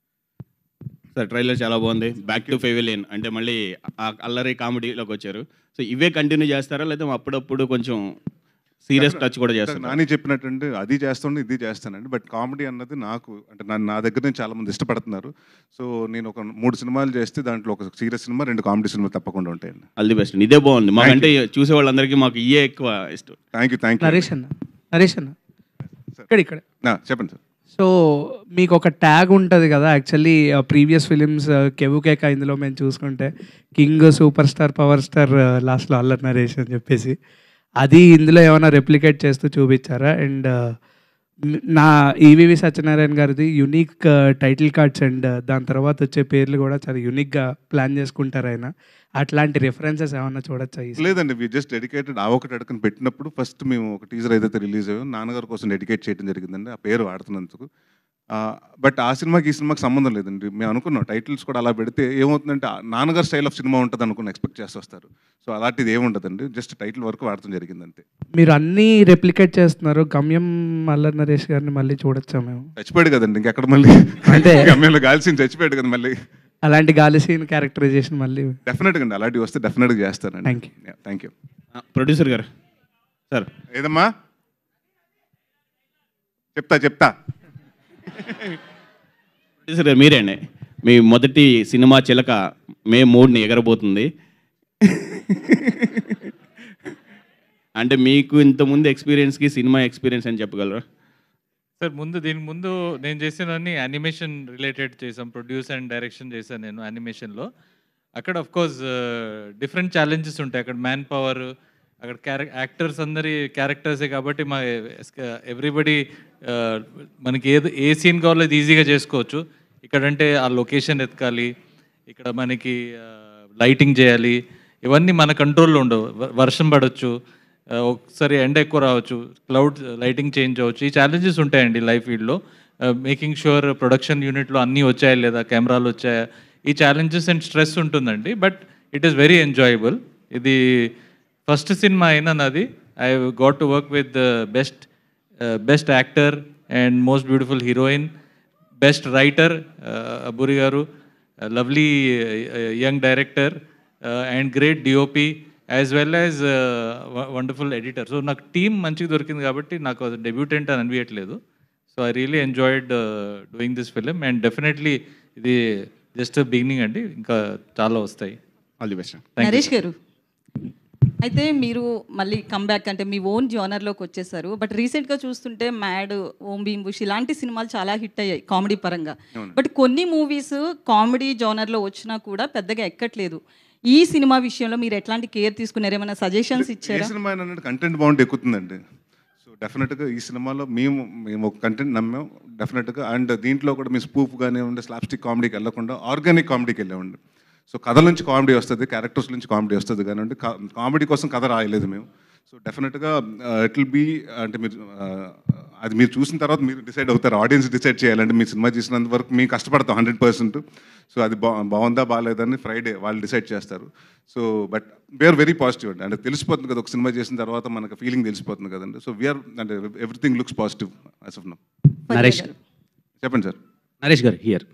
సార్ ట్రైలర్ చాలా బాగుంది బ్యాక్ టు ఫెవిలియన్ అంటే మళ్ళీ ఆ అల్లరి కామెడీలోకి వచ్చారు సో ఇవే కంటిన్యూ చేస్తారా లేదా అప్పుడప్పుడు కొంచెం సీరియస్ టచ్ కూడా చేస్తారు నాని చెప్పినట్టు అది చేస్తుండే ఇది చేస్తానండి బట్ కామెడీ అన్నది నాకు అంటే నా నా దగ్గర నుంచి చాలా మంది ఇష్టపడుతున్నారు సో నేను ఒక మూడు సినిమాలు చేస్తే దాంట్లో ఒక సీరియస్ సినిమా రెండు కామెడీ సినిమా తప్పకుండా ఉంటాయండి ఆల్ ది బెస్ట్ ఇదే బాగుంది మాకంటే చూసే వాళ్ళందరికీ మాకు ఇయే ఎక్కువ ఇష్టం thank you thank you Naresh అన్న నరేష్ అన్న ఇక్కడ ఇక్కడ చెప్పండి సార్ సో మీకు ఒక ట్యాగ్ ఉంటుంది కదా యాక్చువల్లీ ప్రీవియస్ ఫిలిమ్స్ కెవు కేక ఇందులో మేము చూసుకుంటే king super star power star లాస్ట్లో అల్లరి నరేష్ అని చెప్పేసి అది ఇందులో ఏమైనా రెప్లికేట్ చేస్తూ చూపించారా అండ్ నా ఈవివి సత్యనారాయణ గారిది యునిక్ టైటిల్ కార్డ్స్ అండ్ దాని తర్వాత వచ్చే పేర్లు కూడా చాలా యునిక్గా ప్లాన్ చేసుకుంటారు ఆయన అట్లాంటి రెఫరెన్సెస్ ఏమైనా చూడొచ్చా ఈ లేదండి వి జస్ట్ డెడికేటెడ్ ఆ ఒకటి అడకని పెట్టినప్పుడు ఫస్ట్ మేము ఒక టీజర్ ఏదైతే రిలీజ్ అయ్యో నాన్నగారి కోసం డెడికేట్ చేయడం జరిగిందండి ఆ పేరు వాడుతున్నందుకు బట్ ఆ సినిమాకి ఈ సినిమాకి సంబంధం లేదండి మేము అనుకున్నాం టైటిల్స్ కూడా అలా పెడితే ఏమవుతుందంటే ఆ నాన్నగారు స్టైల్ ఆఫ్ సినిమా ఉంటుంది అనుకుని ఎక్స్పెక్ట్ చేసి వస్తారు సో అలాంటిది ఏముండదండి జస్ట్ టైటిల్ వరకు వాడటం జరిగింది అంతే మీరు అన్నీ రెప్లికేట్ చేస్తున్నారు గమ్యం అల్లరి నరేష్ గారిని మళ్ళీ చూడొచ్చా మేము చచ్చిపోయాడు కదండి ఇంకెక్కడ మళ్ళీ అంటే గమ్యంలో గాల్సిన చచ్చిపోయాడు కదా మళ్ళీ అలాంటి గాలి సీన్ క్యారెక్టరైజేషన్ మళ్ళీ డెఫినెట్గా అండి అలాంటివి వస్తే డెఫినెట్గా చేస్తానండి Thank thank you producer garu sir ఏదమ్మా చెప్తా చెప్తా ప్రొడ్యూసర్ గారు మీరేనే మీ మొదటి సినిమా చిలక మే మూడుని ఎగరబోతుంది అంటే మీకు ఇంతకుముందు ఎక్స్పీరియన్స్కి సినిమా ఎక్స్పీరియన్స్ అని చెప్పగలరా సార్ ముందు దీని ముందు నేను చేసినవన్నీ యానిమేషన్ రిలేటెడ్ చేసాం ప్రొడ్యూస్ అండ్ డైరెక్షన్ చేశాను నేను యానిమేషన్లో అక్కడ ఆఫ్ కోర్స్ డిఫరెంట్ ఛాలెంజెస్ ఉంటాయి అక్కడ మ్యాన్ పవర్ అక్కడ క్యారెక్ యాక్టర్స్ అందరి క్యారెక్టర్సే కాబట్టి మా ఎవ్రీబడి మనకి ఏది ఏ సీన్ కావాలో అది ఈజీగా చేసుకోవచ్చు ఇక్కడంటే ఆ లొకేషన్ ఎతకాలి ఇక్కడ మనకి లైటింగ్ చేయాలి ఇవన్నీ మన కంట్రోల్లో ఉండవు వ- వర్షం పడవచ్చు ఆ, ఒకసారి ఎండ ఎక్కువ రావచ్చు క్లౌడ్ లైటింగ్ చేంజ్ అవ్వచ్చు ఈ ఛాలెంజెస్ ఉంటాయండి లైఫ్ ఫీల్డ్లో మేకింగ్ షూర్ ప్రొడక్షన్ యూనిట్లో అన్నీ వచ్చాయా లేదా కెమెరాలు వచ్చాయా ఈ ఛాలెంజెస్ అండ్ స్ట్రెస్ ఉంటుందండి but it is very enjoyable ఇది ఫస్ట్ సినిమా అయినా నాది I got to work with best best actor and most beautiful heroine best writer Abburi garu lovely young director and great DOP as well as wonderful editor so నాకు team మంచిగా దొరికింది కాబట్టి నాకు అది debutante అని అనిపించట్లేదు so I really enjoyed doing this film and definitely ఇది just beginning అండి ఇంకా చాలా వస్తాయి ఆల్ ది బెస్ట్ నరేష్ గారు అయితే మీరు మళ్ళీ కమ్బ్యాక్ అంటే మీ ఓన్ జోనర్లోకి వచ్చేసారు బట్ రీసెంట్గా చూస్తుంటే మ్యాడ్ ఓం భీమ్ బుష్ ఇలాంటి సినిమాలు చాలా హిట్ అయ్యాయి కామెడీ పరంగా అవును. బట్ కొన్ని మూవీస్ కామెడీ జోనర్లో వచ్చినా కూడా పెద్దగా ఎక్కట్లేదు ఈ సినిమా విషయంలో మీరు ఎట్లాంటి కేర్ తీసుకున్నారు ఏమైనా సజెషన్స్ ఏ ఇచ్చారా సినిమా అన్నట్టు కంటెంట్ బాగుంటే ఎక్కుతుందండి సో డెఫినెట్గా ఈ సినిమాలో మేము మేము ఒక కంటెంట్ నమ్మాం డెఫినెట్గా అండ్ దీంట్లో కూడా మీ స్పూఫ్ కానివ్వండి స్లాప్స్టిక్ కామెడీకి వెళ్ళకుండా ఆర్గానిక్ కామెడీకి వెళ్ళామండి సో కథల నుంచి కామెడీ వస్తుంది క్యారెక్టర్స్ నుంచి కామెడీ వస్తుంది కానివ్వండి కామెడీ కోసం కథ రాయలేదు మేము సో డెఫినెట్గా ఇట్ విల్ బీ అంటే మీరు ఆ, అది మీరు చూసిన తర్వాత మీరు డిసైడ్ అవుతారు ఆడియన్స్ డిసైడ్ చేయాలంటే మీ సినిమా చేసినంత వరకు మేము కష్టపడతాం హండ్రెడ్ పర్సెంట్ సో అది బా బాగుందా బాగాలేదని ఫ్రైడే వాళ్ళు డిసైడ్ చేస్తారు so but we are very positive అండి అంటే తెలిసిపోతుంది కదా ఒక సినిమా చేసిన తర్వాత మనకు ఫీలింగ్ తెలిసిపోతుంది కదండి సో వీఆర్ అంటే everything looks positive as of now Naresh చెప్పండి సార్ నరేష్ గారు హియర్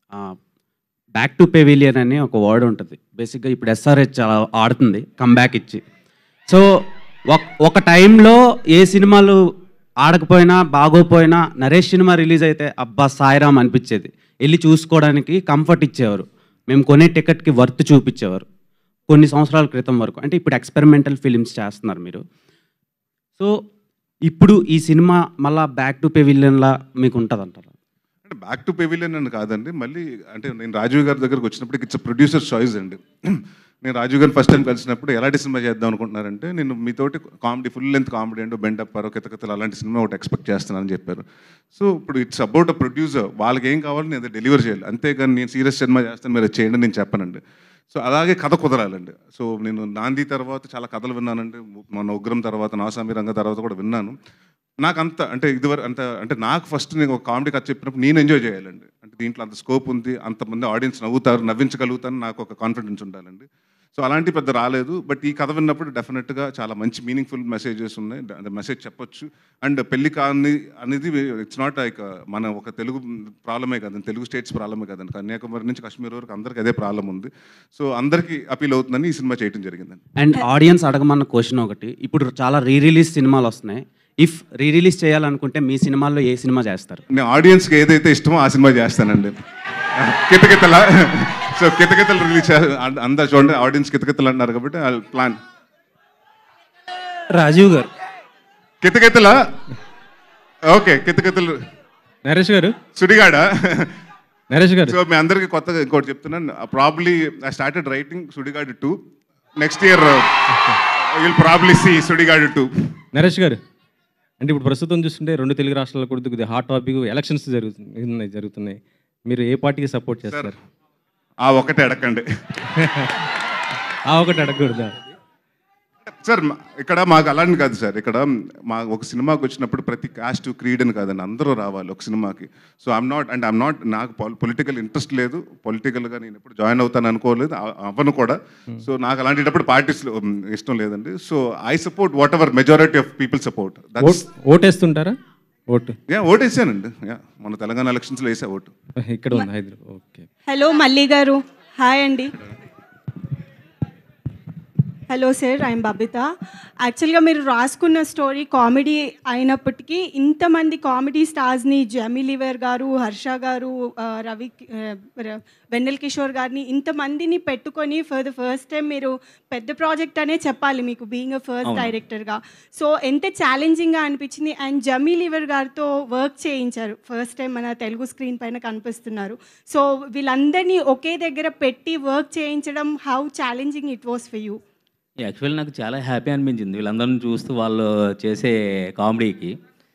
బ్యాక్ టు పెవిలియన్ అని ఒక వర్డ్ ఉంటుంది బేసిక్గా ఇప్పుడు ఎస్ఆర్హెచ్ చాలా ఆడుతుంది కమ్బ్యాక్ ఇచ్చి సో ఒక ఒక టైంలో ఏ సినిమాలు ఆడకపోయినా బాగోపోయినా నరేష్ సినిమా రిలీజ్ అయితే అబ్బా సాయిరామ్ అనిపించేది వెళ్ళి చూసుకోవడానికి కంఫర్ట్ ఇచ్చేవారు మేము కొనే టికెట్కి వర్త్ చూపించేవారు కొన్ని సంవత్సరాల క్రితం వరకు అంటే ఇప్పుడు ఎక్స్పెరిమెంటల్ ఫిలిమ్స్ చేస్తున్నారు మీరు సో ఇప్పుడు ఈ సినిమా మళ్ళా బ్యాక్ టు పెవిలియన్లా మీకు ఉంటుంది అంటారు అంటే బ్యాక్ టు పెవిలియన్ అని కాదండి మళ్ళీ అంటే నేను రాజీవ్ గారి దగ్గరకు వచ్చినప్పుడు ఇట్స్ ప్రొడ్యూసర్ చాయిస్ అండి నేను రాజీవ్ గారిని ఫస్ట్ టైం కలిసినప్పుడు ఎలాంటి సినిమా చేద్దాం అనుకుంటున్నారంటే నేను మీతోటి కామెడీ ఫుల్ లెంత్ కామెడీ అంటూ బెండప్ పరో కితకతలు అలాంటి సినిమా ఒకటి ఎక్స్పెక్ట్ చేస్తున్నానని చెప్పారు సో ఇప్పుడు ఇట్స్ అబౌట్ అ ప్రొడ్యూసర్ వాళ్ళకి ఏం కావాలో నేను డెలివర్ చేయాలి అంతేగాని నేను సీరియస్ సినిమా చేస్తాను మీరు అది చేయండి నేను చెప్పనండి సో అలాగే కథ కుదరాలండి సో నేను నాంది తర్వాత చాలా కథలు విన్నానండి మన ఉగ్రం తర్వాత నాసామి రంగ తర్వాత కూడా విన్నాను నాకు అంత అంటే ఇదివరకు అంత అంటే నాకు ఫస్ట్ నేను ఒక కామెడీ కథ చెప్పినప్పుడు నేను ఎంజాయ్ చేయాలండి అంటే దీంట్లో అంత స్కోప్ ఉంది అంతమంది ఆడియన్స్ నవ్వుతారు నవ్వించగలుగుతాను నాకు ఒక కాన్ఫిడెన్స్ ఉండాలండి సో అలాంటి పెద్ద రాలేదు బట్ ఈ కథ విన్నప్పుడు డెఫినెట్గా చాలా మంచి మీనింగ్ఫుల్ మెసేజెస్ ఉన్నాయి అంటే మెసేజ్ చెప్పొచ్చు అండ్ పెళ్లి కాని అనేది ఇట్స్ నాట్ లైక్ మన ఒక తెలుగు ప్రాబ్లమే కదండి తెలుగు స్టేట్స్ ప్రాబ్లమే కదండి కన్యాకుమారి నుంచి కాశ్మీర్ వరకు అందరికీ అదే ప్రాబ్లం ఉంది సో అందరికీ అపీల్ అవుతుందని ఈ సినిమా చేయడం జరిగిందండి అండ్ ఆడియన్స్ అడగమన్న క్వశ్చన్ ఒకటి ఇప్పుడు చాలా రీ రిలీజ్ సినిమాలు వస్తున్నాయి ఇఫ్ రీ రిలీజ్ చేయాలనుకుంటే మీ సినిమాల్లో ఏ సినిమా చేస్తారు నేను ఆడియన్స్కి ఏదైతే ఇష్టమో ఆ సినిమా చేస్తానండి కితకితల సో కితకితలు రిలీజ్ అందరు చూడండి ఆడియన్స్ కితకితలు అంటున్నారు కాబట్టి ప్లాన్ రాజీవ్ గారు కితకితల ఓకే కితకితలు నరేష్ గారు సుడిగాడ నరేష్ గారు సో మీ అందరికీ కొత్తగా ఇంకోటి చెప్తున్నాను probably I started writing Sudigadu two next year will probably see Sudigadu two Naresh garu అంటే ఇప్పుడు ప్రస్తుతం చూస్తుంటే రెండు తెలుగు రాష్ట్రాల్లో కూడా కొద్దిగా హాట్ టాపిక్ ఎలక్షన్స్ జరుగుతున్నాయి జరుగుతున్నాయి మీరు ఏ పార్టీకి సపోర్ట్ చేస్తారు ఆ ఒకటే అడగండి ఆ ఒకటి అడగకూడదా సార్ మా- ఇక్కడ మాకు అలాంటి కాదు సార్ ఇక్కడ మా ఒక సినిమాకి వచ్చినప్పుడు ప్రతి కాస్ట్ క్రీడ్ అని కాదండి అందరూ రావాలి ఒక సినిమాకి so I'm not and I'm not నాకు పొలిటికల్ ఇంట్రెస్ట్ లేదు పొలిటికల్గా నేను ఎప్పుడు జాయిన్ అవుతాను అనుకోలేదు అ- అవ్వను కూడా సో నాకు అలాంటిటప్పుడు పార్టీస్ ఇష్టం లేదండి so I support whatever majority of people support vote ఓటేస్తుంటారా ఓటు యా ఓటు వేసానండి యా మన తెలంగాణ ఎలక్షన్స్లో వేసా ఓటు ఇక్కడ ఉంది హైదరాబాద్ ఓకే హలో మల్లి గారు హాయ్ అండి హలో సార్ ఐఎమ్ బబిత యాక్చువల్గా మీరు రాసుకున్న స్టోరీ కామెడీ అయినప్పటికీ ఇంతమంది కామెడీ స్టార్స్ని జమీ లివర్ గారు హర్ష గారు ఆ, రవి ఆ, ర- వెన్నెల్ కిషోర్ గారిని ఇంతమందిని పెట్టుకొని ఫర్ ద ఫస్ట్ టైం మీరు పెద్ద ప్రాజెక్ట్ అనే చెప్పాలి మీకు బీయింగ్ అ ఫస్ట్ అవును. డైరెక్టర్గా సో ఎంత ఛాలెంజింగ్గా అనిపించింది అండ్ జమీ లివర్ గారితో వర్క్ చేయించారు ఫస్ట్ టైం మన తెలుగు స్క్రీన్ పైన కనిపిస్తున్నారు సో వీళ్ళందరినీ ఒకే దగ్గర పెట్టి వర్క్ చేయించడం how challenging it was for you actual నాకు చాలా హ్యాపీ అనిపించింది వీళ్ళందరిని చూస్తూ వాళ్ళు చేసే కామెడీకి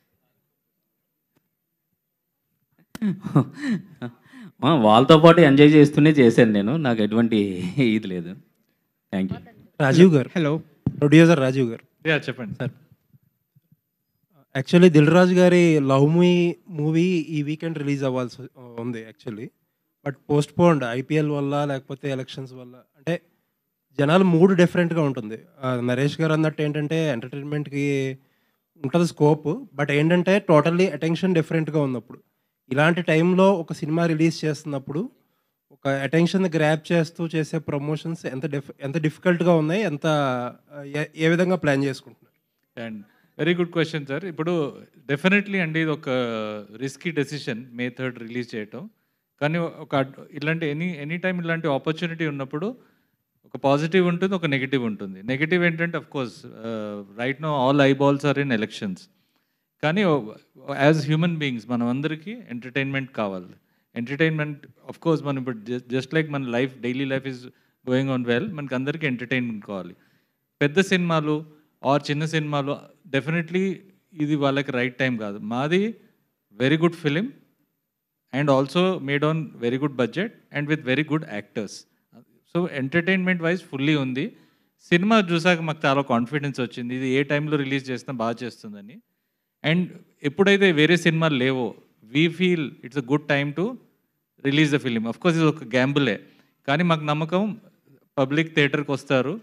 ఆ, వాళ్ళతో పాటు ఎంజాయ్ చేస్తూనే చేశాను నేను నాకు ఎటువంటి ఇది లేదు థ్యాంక్ యూ రాజీవ్ గారు హలో ప్రొడ్యూసర్ రాజీవ్ గారు యా చెప్పండి sir actually Dil Raju garu love me movie ఈ వీకెండ్ రిలీజ్ అవ్వాల్సి ఉంది actually but postponed IPL వల్ల లేకపోతే ఎలక్షన్స్ వల్ల అంటే జనాలు మూడు డిఫరెంట్గా ఉంటుంది ఆ, నరేష్ గారు అన్నట్టు ఏంటంటే ఎంటర్టైన్మెంట్కి ఉంటుంది స్కోప్ బట్ ఏంటంటే టోటల్లీ అటెన్షన్ డిఫరెంట్గా ఉన్నప్పుడు ఇలాంటి టైంలో ఒక సినిమా రిలీజ్ చేస్తున్నప్పుడు ఒక అటెన్షన్ గ్రాప్ చేస్తూ చేసే ప్రమోషన్స్ ఎంత డిఫ్ ఎంత డిఫికల్ట్గా ఉన్నాయి ఎంత ఏ- ఏ విధంగా ప్లాన్ చేసుకుంటున్నారు and very good question sir ఇప్పుడు డెఫినెట్లీ అండి ఇది ఒక risky decision May third release చేయటం కానీ ఒక అడ్- ఇలాంటి ఎనీ ఎనీ టైం ఇలాంటి ఆపర్చునిటీ ఉన్నప్పుడు ఒక పాజిటివ్ ఉంటుంది ఒక నెగిటివ్ ఉంటుంది నెగిటివ్ ఏంటంటే of course right now all eyeballs are in elections కానీ యాజ్ హ్యూమన్ బీయింగ్స్ మనం అందరికీ ఎంటర్టైన్మెంట్ కావాలి ఎంటర్టైన్మెంట్ అఫ్ కోర్స్ మనం ఇప్పుడు జస్ట్ లైక్ మన life daily life is going on well మనకి అందరికీ ఎంటర్టైన్మెంట్ కావాలి పెద్ద సినిమాలు ఆర్ చిన్న సినిమాలు డెఫినెట్లీ ఇది వాళ్ళకి రైట్ టైం కాదు మాది very good film and also made on very good budget and with very good actors so entertainment wise fully ఉంది సినిమా చూసాక మాకు చాలా కాన్ఫిడెన్స్ వచ్చింది ఇది ఏ టైంలో రిలీజ్ చేసినా బాగా చేస్తుందని అండ్ ఎప్పుడైతే వేరే సినిమాలు లేవో we feel it's a good time to release the film of course ఇది ఒక గ్యాంబులే కానీ మాకు నమ్మకం పబ్లిక్ థియేటర్కి వస్తారు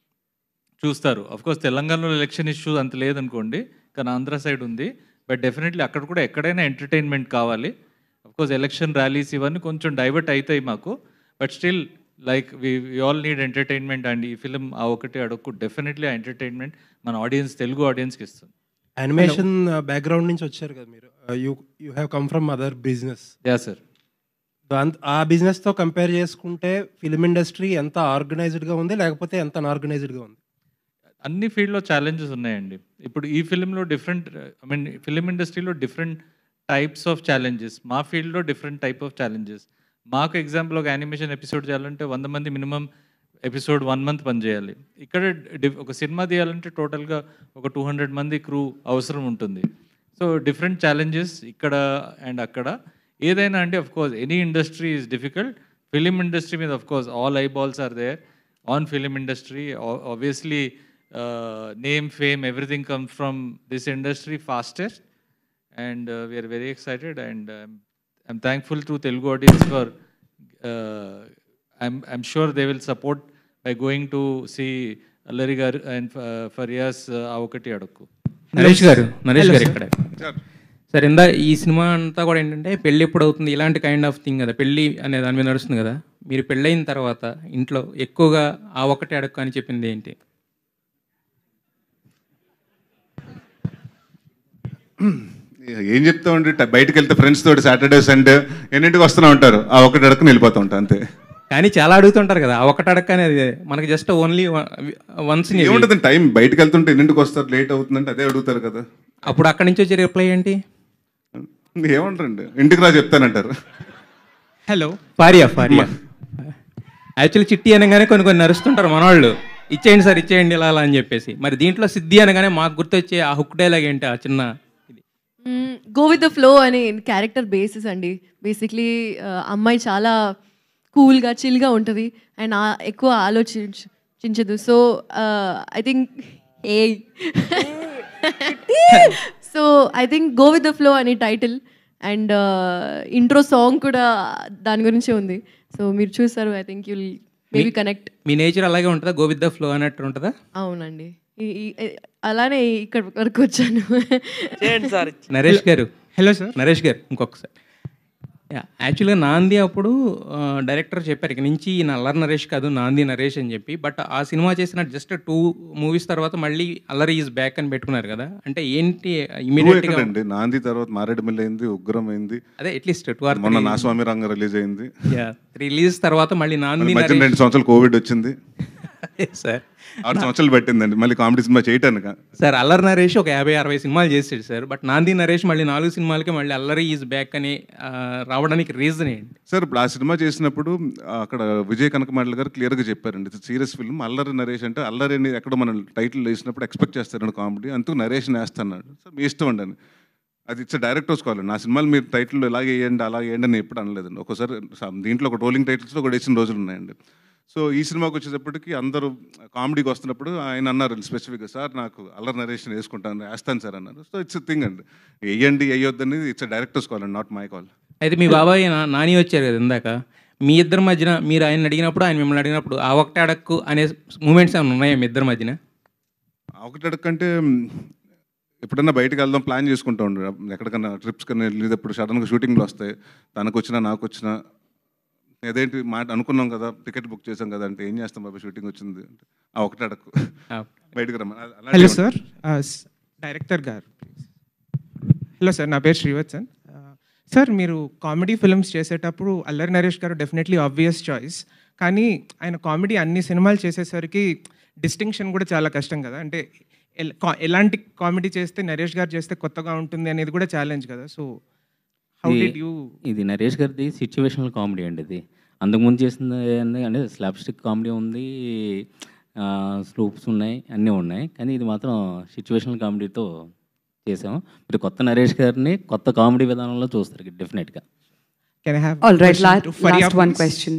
చూస్తారు అఫ్ కోర్స్ తెలంగాణలో ఎలక్షన్ ఇష్యూ అంత లేదనుకోండి కానీ ఆంధ్ర సైడ్ ఉంది బట్ డెఫినెట్లీ అక్కడ కూడా ఎక్కడైనా ఎంటర్టైన్మెంట్ కావాలి అఫ్ కోర్స్ ఎలక్షన్ ర్యాలీస్ ఇవన్నీ కొంచెం డైవర్ట్ అవుతాయి మాకు but still like we all need entertainment and ఈ ఫిలిం ఆ ఒకటి అడొక్కు డెఫినెట్లీ ఆ ఎంటర్టైన్మెంట్ మన ఆడియన్స్ తెలుగు ఆడియన్స్కి ఇస్తుంది యానిమేషన్ బ్యాక్గ్రౌండ్ నుంచి వచ్చారు కదా మీరు you you have come from other business yeah sir దాంతో ఆ బిజినెస్తో కంపేర్ చేసుకుంటే ఫిలిం ఇండస్ట్రీ ఎంత ఆర్గనైజ్డ్గా ఉంది లేకపోతే ఎంత అన్ఆర్గనైజ్డ్గా ఉంది అన్ని ఫీల్డ్లో ఛాలెంజెస్ ఉన్నాయండి ఇప్పుడు ఈ ఫిలింలో డిఫరెంట్ ఐ మీన్ ఫిలిం ఇండస్ట్రీలో డిఫరెంట్ టైప్స్ ఆఫ్ ఛాలెంజెస్ మా ఫీల్డ్లో డిఫరెంట్ టైప్ ఆఫ్ ఛాలెంజెస్ మాకు ఎగ్జాంపుల్ ఒక యానిమేషన్ ఎపిసోడ్ చేయాలంటే వంద మంది మినిమం ఎపిసోడ్ వన్ మంత్ పనిచేయాలి ఇక్కడ డి- ఒక సినిమా తీయాలంటే టోటల్గా ఒక టూ హండ్రెడ్ మంది క్రూ అవసరం ఉంటుంది సో డిఫరెంట్ ఛాలెంజెస్ ఇక్కడ అండ్ అక్కడ ఏదైనా అంటే of course any industry is difficult film industry మీద of course all eyeballs are there on film industry obviously name fame everything comes from this industry fastest and uh, we are very excited and um, I'm thankful to Telugu audience for uh, I'm, I'm sure they will support by going to see Allari garu and uh, Farias uh, Avokati Adakku. Naresh garu Naresh garu ఇక్కడ Sir. Sir ఇందా ఈ cinema అంతా కూడా ఏంటంటే పెళ్ళి ఎప్పుడు అవుతుంది ఇలాంటి కైండ్ ఆఫ్ థింగ్ కదా పెళ్ళి అనే దాని మీద నడుస్తుంది కదా మీరు పెళ్ళైన తర్వాత ఇంట్లో ఎక్కువగా ఆ ఒకటే అడక్కు అని చెప్పింది ఏంటి ఏం చెప్తా ఉండి బయటకు వెళ్తే ఫ్రెండ్స్ తోటి సాటర్డే సండే ఎన్నింటికి వస్తూనే ఉంటారు ఆ ఒకటి అడుక్కుని వెళ్ళిపోతూ ఉంటా అంతే కానీ చాలా అడుగుతుంటారు కదా ఆ ఒకటి అడక్క అనేది మనకి జస్ట్ ఓన్లీ వన్స్ ఏముంటుంది టైం బయటకు వెళ్తుంటే ఎన్నింటికి వస్తారు లేట్ అవుతుందంటే అదే అడుగుతారు కదా అప్పుడు అక్కడి నుంచి వచ్చే రిప్లై ఏంటి ఏమంటారండి ఇంటికి రా చెప్తానంటారు హలో ఫారియా ఫారియా యాక్చువల్లీ చిట్టి అనగానే కొన్ని కొన్ని నరుస్తుంటారు మనవాళ్ళు ఇచ్చేయండి సార్ ఇచ్చేయండి ఇలా అలా అని చెప్పేసి మరి దీంట్లో సిద్ధి అనగానే మాకు గుర్తొచ్చే ఆ హుక్ డైలాగ్ ఏంటి ఆ చిన్న గో విత్ ద ఫ్లో అనే క్యారెక్టర్ బేసిస్ అండి బేసిక్లీ అమ్మాయి చాలా కూల్గా చిల్గా ఉంటుంది అండ్ ఎక్కువ ఆలోచించదు so I think a so I think go with the flow అనే టైటిల్ అండ్ ఇంట్రో సాంగ్ కూడా దాని గురించే ఉంది సో మీరు చూస్తారు I think you'll maybe connect మీ నేచర్ అలాగే ఉంటుందా గో విత్ ద ఫ్లో అన్నట్టు ఉంటుందా అవునండి ఈ- ఈ- అలానే ఇక్కడ వరకు వచ్చాను నరేష్ గారు హలో సార్ నరేష్ గారు ఇంకొకసారి యాక్చువల్గా నాంది అప్పుడు డైరెక్టర్ చెప్పారు ఇక నుంచి ఈయన అల్లరి నరేష్ కాదు నాంది నరేష్ అని చెప్పి బట్ ఆ సినిమా చేసిన జస్ట్ టూ మూవీస్ తర్వాత మళ్ళీ అల్లరి ఈజ్ బ్యాక్ అని పెట్టుకున్నారు కదా అంటే ఏంటి ఇమీడియట్గా అండి నాంది తర్వాత మారేడుమిల్లి అయింది ఉగ్రం అయింది అదే అట్లీస్ట్ టూ ఆర్ మొన్న నా స్వామి రంగ రిలీజ్ అయింది రిలీజ్ తర్వాత మళ్ళీ నాంది మధ్య రెండు సంవత్సరాలు కోవిడ్ వచ్చింది సార్ ఆరు సంవత్సరాలు పట్టిందండి మళ్ళీ కామెడీ సినిమా చేయటానికి సార్ అల్లరి నరేష్ ఒక యాభై అరవై సినిమాలు చేసాడు సార్ బట్ నాంది నరేష్ మళ్ళీ నాలుగు సినిమాలకి మళ్ళీ అల్లరి ఈజ్ బ్యాక్ అని ఆ, రావడానికి రీజన్ ఏంటి సార్ ఇప్పుడు ఆ సినిమా చేసినప్పుడు ఆ, అక్కడ విజయ్ కనకమాడల గారు క్లియర్గా చెప్పారండి సీరియస్ ఫిల్మ్ అల్లరి నరేష్ అంటే అల్లరి అని ఎక్కడ మనం టైటిల్ వేసినప్పుడు ఎక్స్పెక్ట్ చేస్తారండి కామెడీ అందుకు నరేష్ వేస్తున్నాడు సార్ మీ ఇష్టం అండి అని అది ఇచ్చే డైరెక్టర్స్ కావాలి నా సినిమాలు మీరు టైటిల్ ఇలాగే వేయండి అలాగే వేయండి అని ఎప్పుడు అనలేదండి ఒకసారి స- దీంట్లో ఒక రోలింగ్ టైటిల్స్లో ఒకటి వేసిన రోజులు ఉన్నాయండి సో ఈ సినిమాకి వచ్చేటప్పటికి అందరూ కామెడీకి వస్తున్నప్పుడు ఆయన అన్నారు స్పెసిఫిక్గా సార్ నాకు అల్లరి నరేషన్ వేసుకుంటాను వేస్తాను సార్ అన్నారు సో ఇట్స్ థింగ్ అండి వేయండి వేయొద్దని ఇట్స్ డైరెక్టర్స్ కాల్ అండి నాట్ మై కాల్ అయితే మీ బాబాయ్ నా- నాని వచ్చారు కదా ఇందాక మీ ఇద్దరి మధ్యన మీరు ఆయన అడిగినప్పుడు ఆయన మిమ్మల్ని అడిగినప్పుడు ఆ ఒకటే అడక్కు అనే మూమెంట్స్ ఏమైనా ఉన్నాయా మీ ఇద్దరి మధ్యన ఒకటి అడగంటే ఎప్పుడన్నా బయటకు వెళ్దాం ప్లాన్ చేసుకుంటూ ఉండు ఎక్కడికన్నా ట్రిప్స్ కన్నా వెళ్ళేటప్పుడు సడన్గా షూటింగ్లు వస్తాయి తనకు వచ్చినా నాకు వచ్చినా అదేంటి మాట అనుకున్నాం కదా టికెట్ బుక్ చేసాం కదా అంటే ఏం చేస్తాం బాబా షూటింగ్ వచ్చింది అంటే ఆ ఒకటే అడక్కు బయటకు రమ్మని అలాంటివి హలో ఉంటాయి. Sir director garu hello sir నా పేరు శ్రీవత్సన్ సార్ మీరు కామెడీ ఫిల్మ్స్ చేసేటప్పుడు అల్లరి నరేష్ గారు డెఫినెట్లీ ఆబ్వియస్ చాయిస్ కానీ ఆయన కామెడీ అన్ని సినిమాలు చేసేసరికి డిస్టింక్షన్ కూడా చాలా కష్టం కదా అంటే ఎల్- కా- ఎలాంటి కామెడీ చేస్తే నరేష్ గారు చేస్తే కొత్తగా ఉంటుంది అనేది కూడా ఛాలెంజ్ కదా సో హౌ ఇది- డిడ్ యూ ఇది నరేష్ గారిది సిచ్యువేషనల్ కామెడీ అండి ఇది అంతకుముందు చేసింది ఏంది అంటే స్లాప్ స్టిక్ కామెడీ ఉంది స్లూప్స్ ఉన్నాయి అన్నీ ఉన్నాయి కానీ ఇది మాత్రం సిచ్యువేషనల్ కామెడీతో చేసాం మీరు కొత్త నరేష్ గారిని కొత్త కామెడీ విధానంలో చూస్తారు డెఫినెట్గా can I have All right, la- last one question.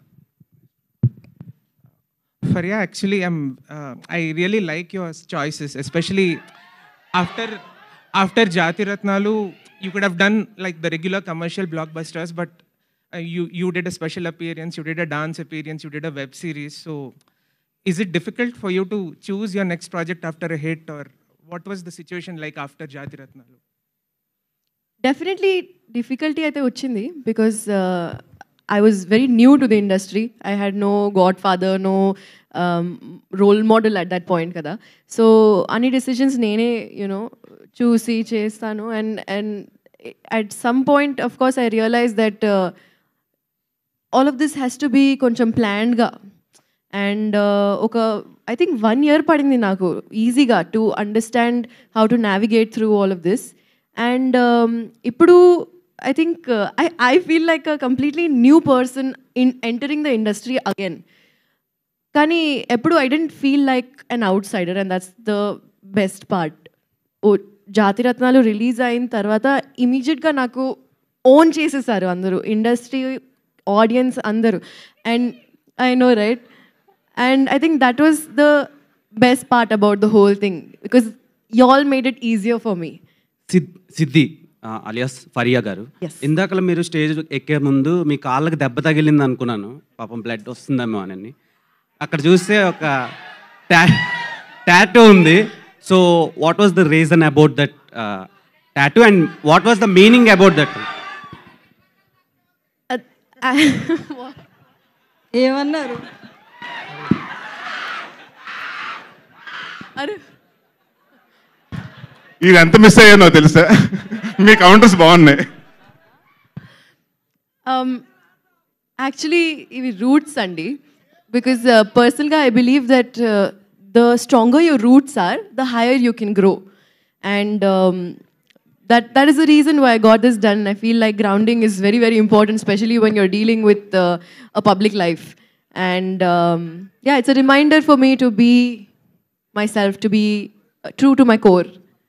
Faria, actually, I'm. Uh, I really like your choices, especially after after Jati Ratnalu. You could have done like the regular commercial blockbusters, but uh, you you did a special appearance, you did a dance appearance, you did a web series. So, is it difficult for you to choose your next project after a hit, or what was the situation like after Jati Ratnalu? Definitely difficulty అయితే వచ్చింది because I was very new to the industry I had no godfather no role model at that point కదా so అన్ని decisions నేనే you know చూసి చేస్తాను and and at some point of course I realise that all of this has to be కొంచెం ప్లాన్డ్గా and ఒక I think one year పడింది నాకు ఈజీగా to understand how to navigate through all of this and ఇప్పుడు I think I I feel like a completely new person in entering the industry again కానీ ఎప్పుడు I didn't feel like an outsider and that's the best part ఓ Jathiratnalu release అయిన తర్వాత ఇమీడియట్గా నాకు own చేసేసారు అందరూ ఇండస్ట్రీ ఆడియన్స్ అందరూ and I know right and I think that was the best part about the whole thing because you all made it easier for me సిద్ Siddhi alias Faria గారు ఇందాకలా మీరు స్టేజ్ ఎక్కే ముందు మీ కాళ్ళకి దెబ్బ తగిలింది అనుకున్నాను పాపం బ్లడ్ వస్తుందేమో అని అక్కడ చూస్తే ఒక టా టాటూ ఉంది so what was the reason about that tattoo and what was the meaning about that ఏమన్నారు అరే ఇది ఎంత మిస్ అయ్యానో తెలుసా మీ కౌంటర్స్ బాగున్నాయి యాక్చువల్లీ ఇవి రూట్స్ అండి బికాజ్ పర్సనల్గా I believe that the stronger your roots are the higher you can grow and that that is the reason why I got this done. I feel like grounding is very very important, especially when you're dealing with uh, a public life. And um, yeah, it's a reminder for me to be myself, to be uh, true to my core.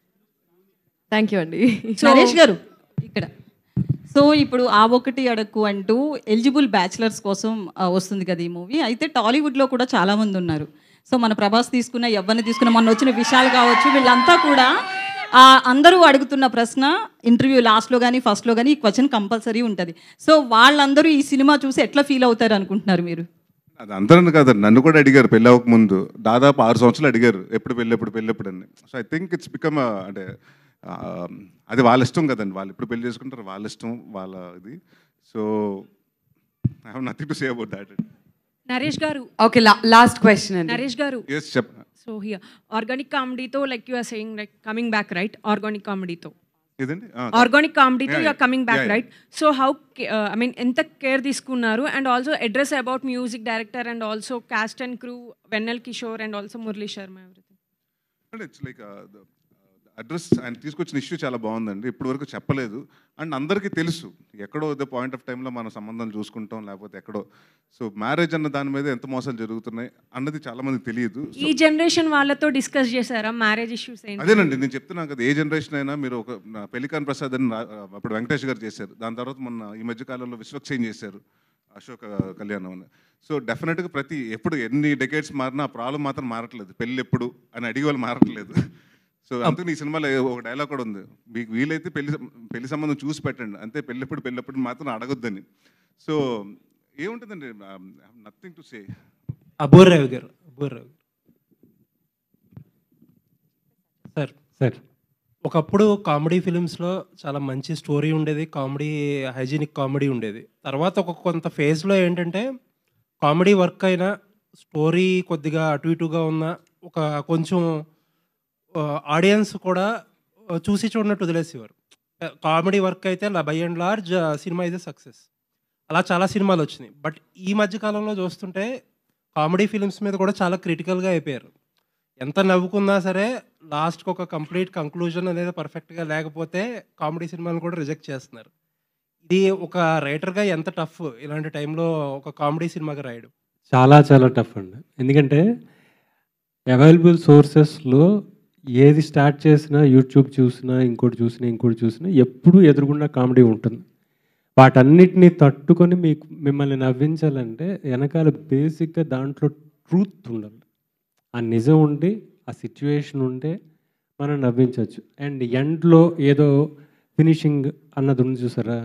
Thank you, Andy. Naresh garu ఇక్కడ so ఇప్పుడు ఆ ఒకటి అడక్కు అంటూ eligible bachelors కోసం ఆ, వస్తుంది కదా ఈ మూవీ అయితే టాలీవుడ్లో కూడా చాలా మంది ఉన్నారు సో మన ప్రభాస్ తీసుకున్న ఎవరిని తీసుకున్న మొన్న వచ్చిన విషయాలు కావచ్చు వీళ్ళంతా కూడా ఆ, అందరూ అడుగుతున్న ప్రశ్న ఇంటర్వ్యూ లాస్ట్లో కానీ ఫస్ట్లో కానీ ఈ క్వశ్చన్ కంపల్సరీ ఉంటుంది సో వాళ్ళందరూ ఈ సినిమా చూసి ఎట్లా ఫీల్ అవుతారు అనుకుంటున్నారు మీరు అది అందరని కాదు నన్ను కూడా అడిగారు పెళ్ళి అవ్వక ముందు దాదాపు ఆరు సంవత్సరాలు అడిగారు ఎప్పుడు పెళ్ళి ఎప్పుడు పెళ్ళి ఎప్పుడు అని so I think it's become అంటే ఆ, అది వాళ్ళ ఇష్టం కదండి వాళ్ళు ఎప్పుడు పెళ్లి చేసుకుంటారు వాళ్ళ ఇష్టం వాళ్ళ ఇది so I have nothing to say about that Naresh garu okay last question అండి నరేష్ గారు ఎస్ చెప్ సో హియర్ ఆర్గానిక్ కామెడీతో like you are saying like coming back right organic కామెడీతో ఇదండి ఆర్గానిక్ కామెడీతో Yeah, you are coming yeah, back yeah. Right so how I mean ఎంత care తీసుకున్నారు and also address about music director and also cast and crew Vennela Kishore and also Murali Sharma everything అంటే it's like address ఆయన తీసుకొచ్చిన issue చాలా బాగుందండి ఇప్పటి వరకు చెప్పలేదు అండ్ అందరికీ తెలుసు ఎక్కడో ద పాయింట్ ఆఫ్ టైంలో మన సంబంధం చూసుకుంటాం లేకపోతే ఎక్కడో సో మ్యారేజ్ అన్న దాని మీద ఎంత మోసాలు జరుగుతున్నాయి అన్నది చాలా మందికి తెలియదు ఈ జనరేషన్ వాళ్ళతో డిస్కస్ చేశారా మ్యారేజ్ ఇష్యూస్ ఏంటి అదేనండి నేను చెప్తున్నాను కదా ఏ జనరేషన్ అయినా మీరు ఒక నా పెళ్లికాన్ ప్రసాద్ అని రా- అప్పుడు వెంకటేష్ గారు చేశారు దాని తర్వాత మొన్న ఈ మధ్య కాలంలో విశ్వక్సేన్ చేశారు అశోక్ కళ్యాణం అని సో డెఫినెట్గా ప్రతి ఎప్పుడు ఎన్ని డెకేట్స్ మారినా ఆ ప్రాబ్లం మాత్రం మారట్లేదు పెళ్ళి ఎప్పుడు అని అడిగే వాళ్ళు మారట్లేదు సో అందుకని ఈ సినిమాలో ఒక డైలాగ్ కూడా ఉంది మీకు వీలైతే పెళ్లి సం- పెళ్లి సంబంధం చూసి పెట్టండి అంతే పెళ్ళెప్పుడు పెళ్ళెప్పుడు మాత్రం అడగొద్దని సో ఏముంటుందండి nothing to say about Rao garu about Rao sir sir ఒకప్పుడు కామెడీ ఫిలిమ్స్లో చాలా మంచి స్టోరీ ఉండేది కామెడీ హైజీనిక్ కామెడీ ఉండేది తర్వాత ఒక కొంత ఫేజ్లో ఏంటంటే కామెడీ వర్క్ అయినా స్టోరీ కొద్దిగా అటు ఇటుగా ఉన్న ఒక కొంచెం ఆడియన్స్ కూడా ఆ, చూసి చూడనట్టు వదిలేసేవారు కామెడీ వర్క్ అయితే by and large cinema is success అలా చాలా సినిమాలు వచ్చినాయి బట్ ఈ మధ్య కాలంలో చూస్తుంటే కామెడీ ఫిలిమ్స్ మీద కూడా చాలా క్రిటికల్గా అయిపోయారు ఎంత నవ్వుకున్నా సరే లాస్ట్కి ఒక కంప్లీట్ కంక్లూజన్ అనేది పర్ఫెక్ట్గా లేకపోతే కామెడీ సినిమాలు కూడా రిజెక్ట్ చేస్తున్నారు ఇది ఒక రైటర్గా ఎంత టఫ్ ఇలాంటి టైంలో ఒక కామెడీ సినిమాగా రాయడం చాలా చాలా టఫ్ అండి ఎందుకంటే అవైలబుల్ సోర్సెస్లో ఏది స్టార్ట్ చేసినా యూట్యూబ్ చూసినా ఇంకోటి చూసినా ఇంకోటి చూసినా ఎప్పుడూ ఎదురుగుండా కామెడీ ఉంటుంది వాటన్నిటిని తట్టుకొని మీకు మిమ్మల్ని నవ్వించాలంటే వెనకాల బేసిక్గా దాంట్లో ట్రూత్ ఉండాలి ఆ నిజం ఉండి ఆ సిచ్యువేషన్ ఉంటే మనం నవ్వించవచ్చు అండ్ ఎండ్లో ఏదో ఫినిషింగ్ అన్నది ఉంది చూసారా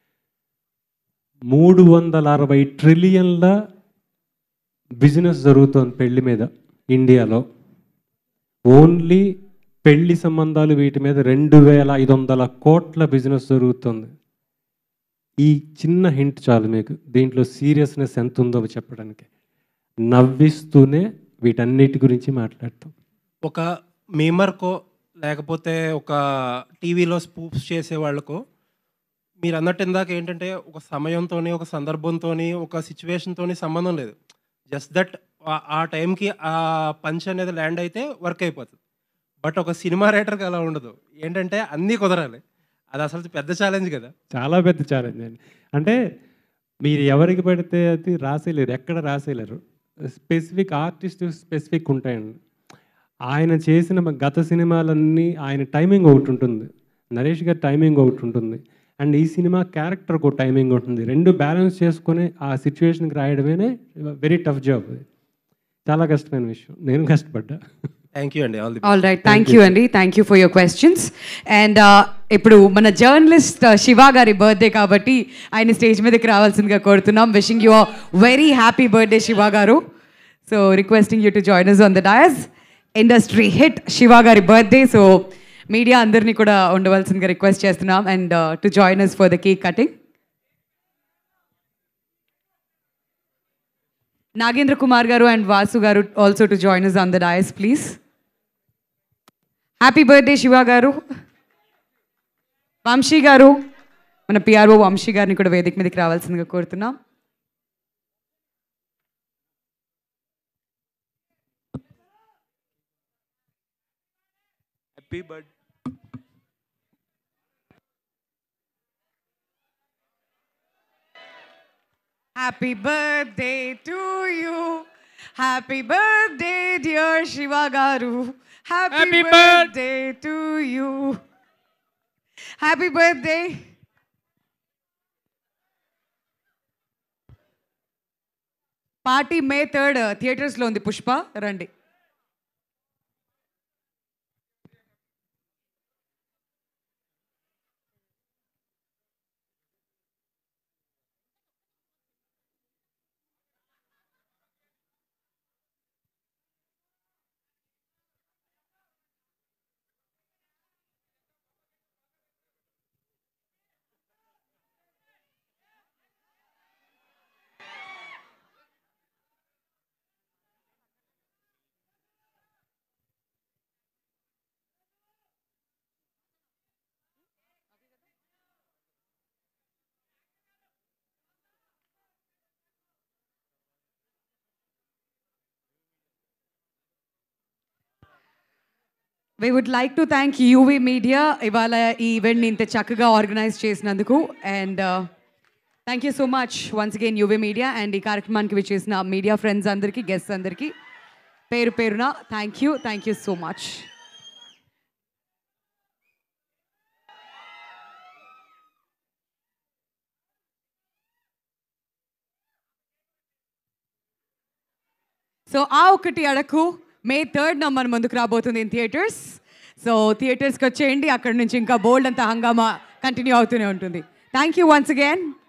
మూడు వందల అరవై ట్రిలియన్ల బిజినెస్ జరుగుతోంది పెళ్లి మీద ఇండియాలో ఓన్లీ పెళ్లి సంబంధాలు వీటి మీద రెండు వేల ఐదు వందల కోట్ల బిజినెస్ జరుగుతుంది ఈ చిన్న హింట్ చాలు మీకు దీంట్లో సీరియస్నెస్ ఎంత ఉందో చెప్పడానికి నవ్విస్తూనే వీటన్నిటి గురించి మాట్లాడతాం ఒక మీమర్కో లేకపోతే ఒక టీవీలో స్పూప్స్ చేసే వాళ్ళకో మీరు అన్నట్టు ఇందాక ఏంటంటే ఒక సమయంతో ఒక సందర్భంతో ఒక సిచ్యువేషన్తో సంబంధం లేదు జస్ట్ దట్ ఆ టైంకి ఆ పంచ్ అనేది ల్యాండ్ అయితే వర్క్ అయిపోతుంది బట్ ఒక సినిమా రైటర్కి అలా ఉండదు ఏంటంటే అన్నీ కుదరాలి అది అసలు పెద్ద ఛాలెంజ్ కదా చాలా పెద్ద ఛాలెంజ్ అండి అంటే మీరు ఎవరికి పడితే అది రాసేయలేరు ఎక్కడ రాసేయలేరు స్పెసిఫిక్ ఆర్టిస్ట్ స్పెసిఫిక్ ఉంటాయండి ఆయన చేసిన మ- గత సినిమాలన్నీ ఆయన టైమింగ్ ఒకటి ఉంటుంది నరేష్ గారి టైమింగ్ ఒకటి ఉంటుంది అండ్ ఈ సినిమా క్యారెక్టర్కి ఒక టైమింగ్ ఉంటుంది రెండు బ్యాలెన్స్ చేసుకొని ఆ సిచ్యువేషన్కి రాయడమే వెరీ టఫ్ జాబ్ చాలా కష్టమైన విషయం నేను కష్టపడ్డా థ్యాంక్ యూ అండి all the all right thank you అండి thank you for your questions and ఇప్పుడు మన జర్నలిస్ట్ శివ గారి బర్త్డే కాబట్టి ఆయన స్టేజ్ మీదకి రావాల్సిందిగా కోరుతున్నాం wishing you very happy birthday Shiva garu so requesting you to join us on the dais industry hit Shiva గారి బర్త్డే సో మీడియా అందరినీ కూడా ఉండవలసిందిగా రిక్వెస్ట్ చేస్తున్నాం and to join us for the cake cutting Nagendra Kumar garu and Vasu garu also to join us on the dais please happy birthday Shiva garu Vamsi గారు మన PRO Vamsi గారిని కూడా వేదిక మీదకి రావాల్సిందిగా కోరుతున్నాం happy birth happy birthday to you happy birthday dear Shiva garu happy Happy birthday to you happy birthday party May third థియేటర్స్లో ఉంది పుష్ప రండి we would like to thank UV media ఇవాళ ఈ ఈవెంట్ని ఇంత చక్కగా ఆర్గనైజ్ చేసినందుకు and thank you so much once again UV media and ఈ కార్యక్రమానికి విచ్చేసిన మీడియా ఫ్రెండ్స్ అందరికీ గెస్ట్స్ అందరికీ పేరు పేరున thank you thank you so much so ఆ ఒకటి అడకు మే థర్డ్ మన ముందుకు రాబోతుంది ఇన్ థియేటర్స్ సో థియేటర్స్కి వచ్చేయండి అక్కడ నుంచి ఇంకా బోల్డ్ అంత హంగామా కంటిన్యూ అవుతూనే ఉంటుంది థ్యాంక్ యూ వన్స్ అగైన్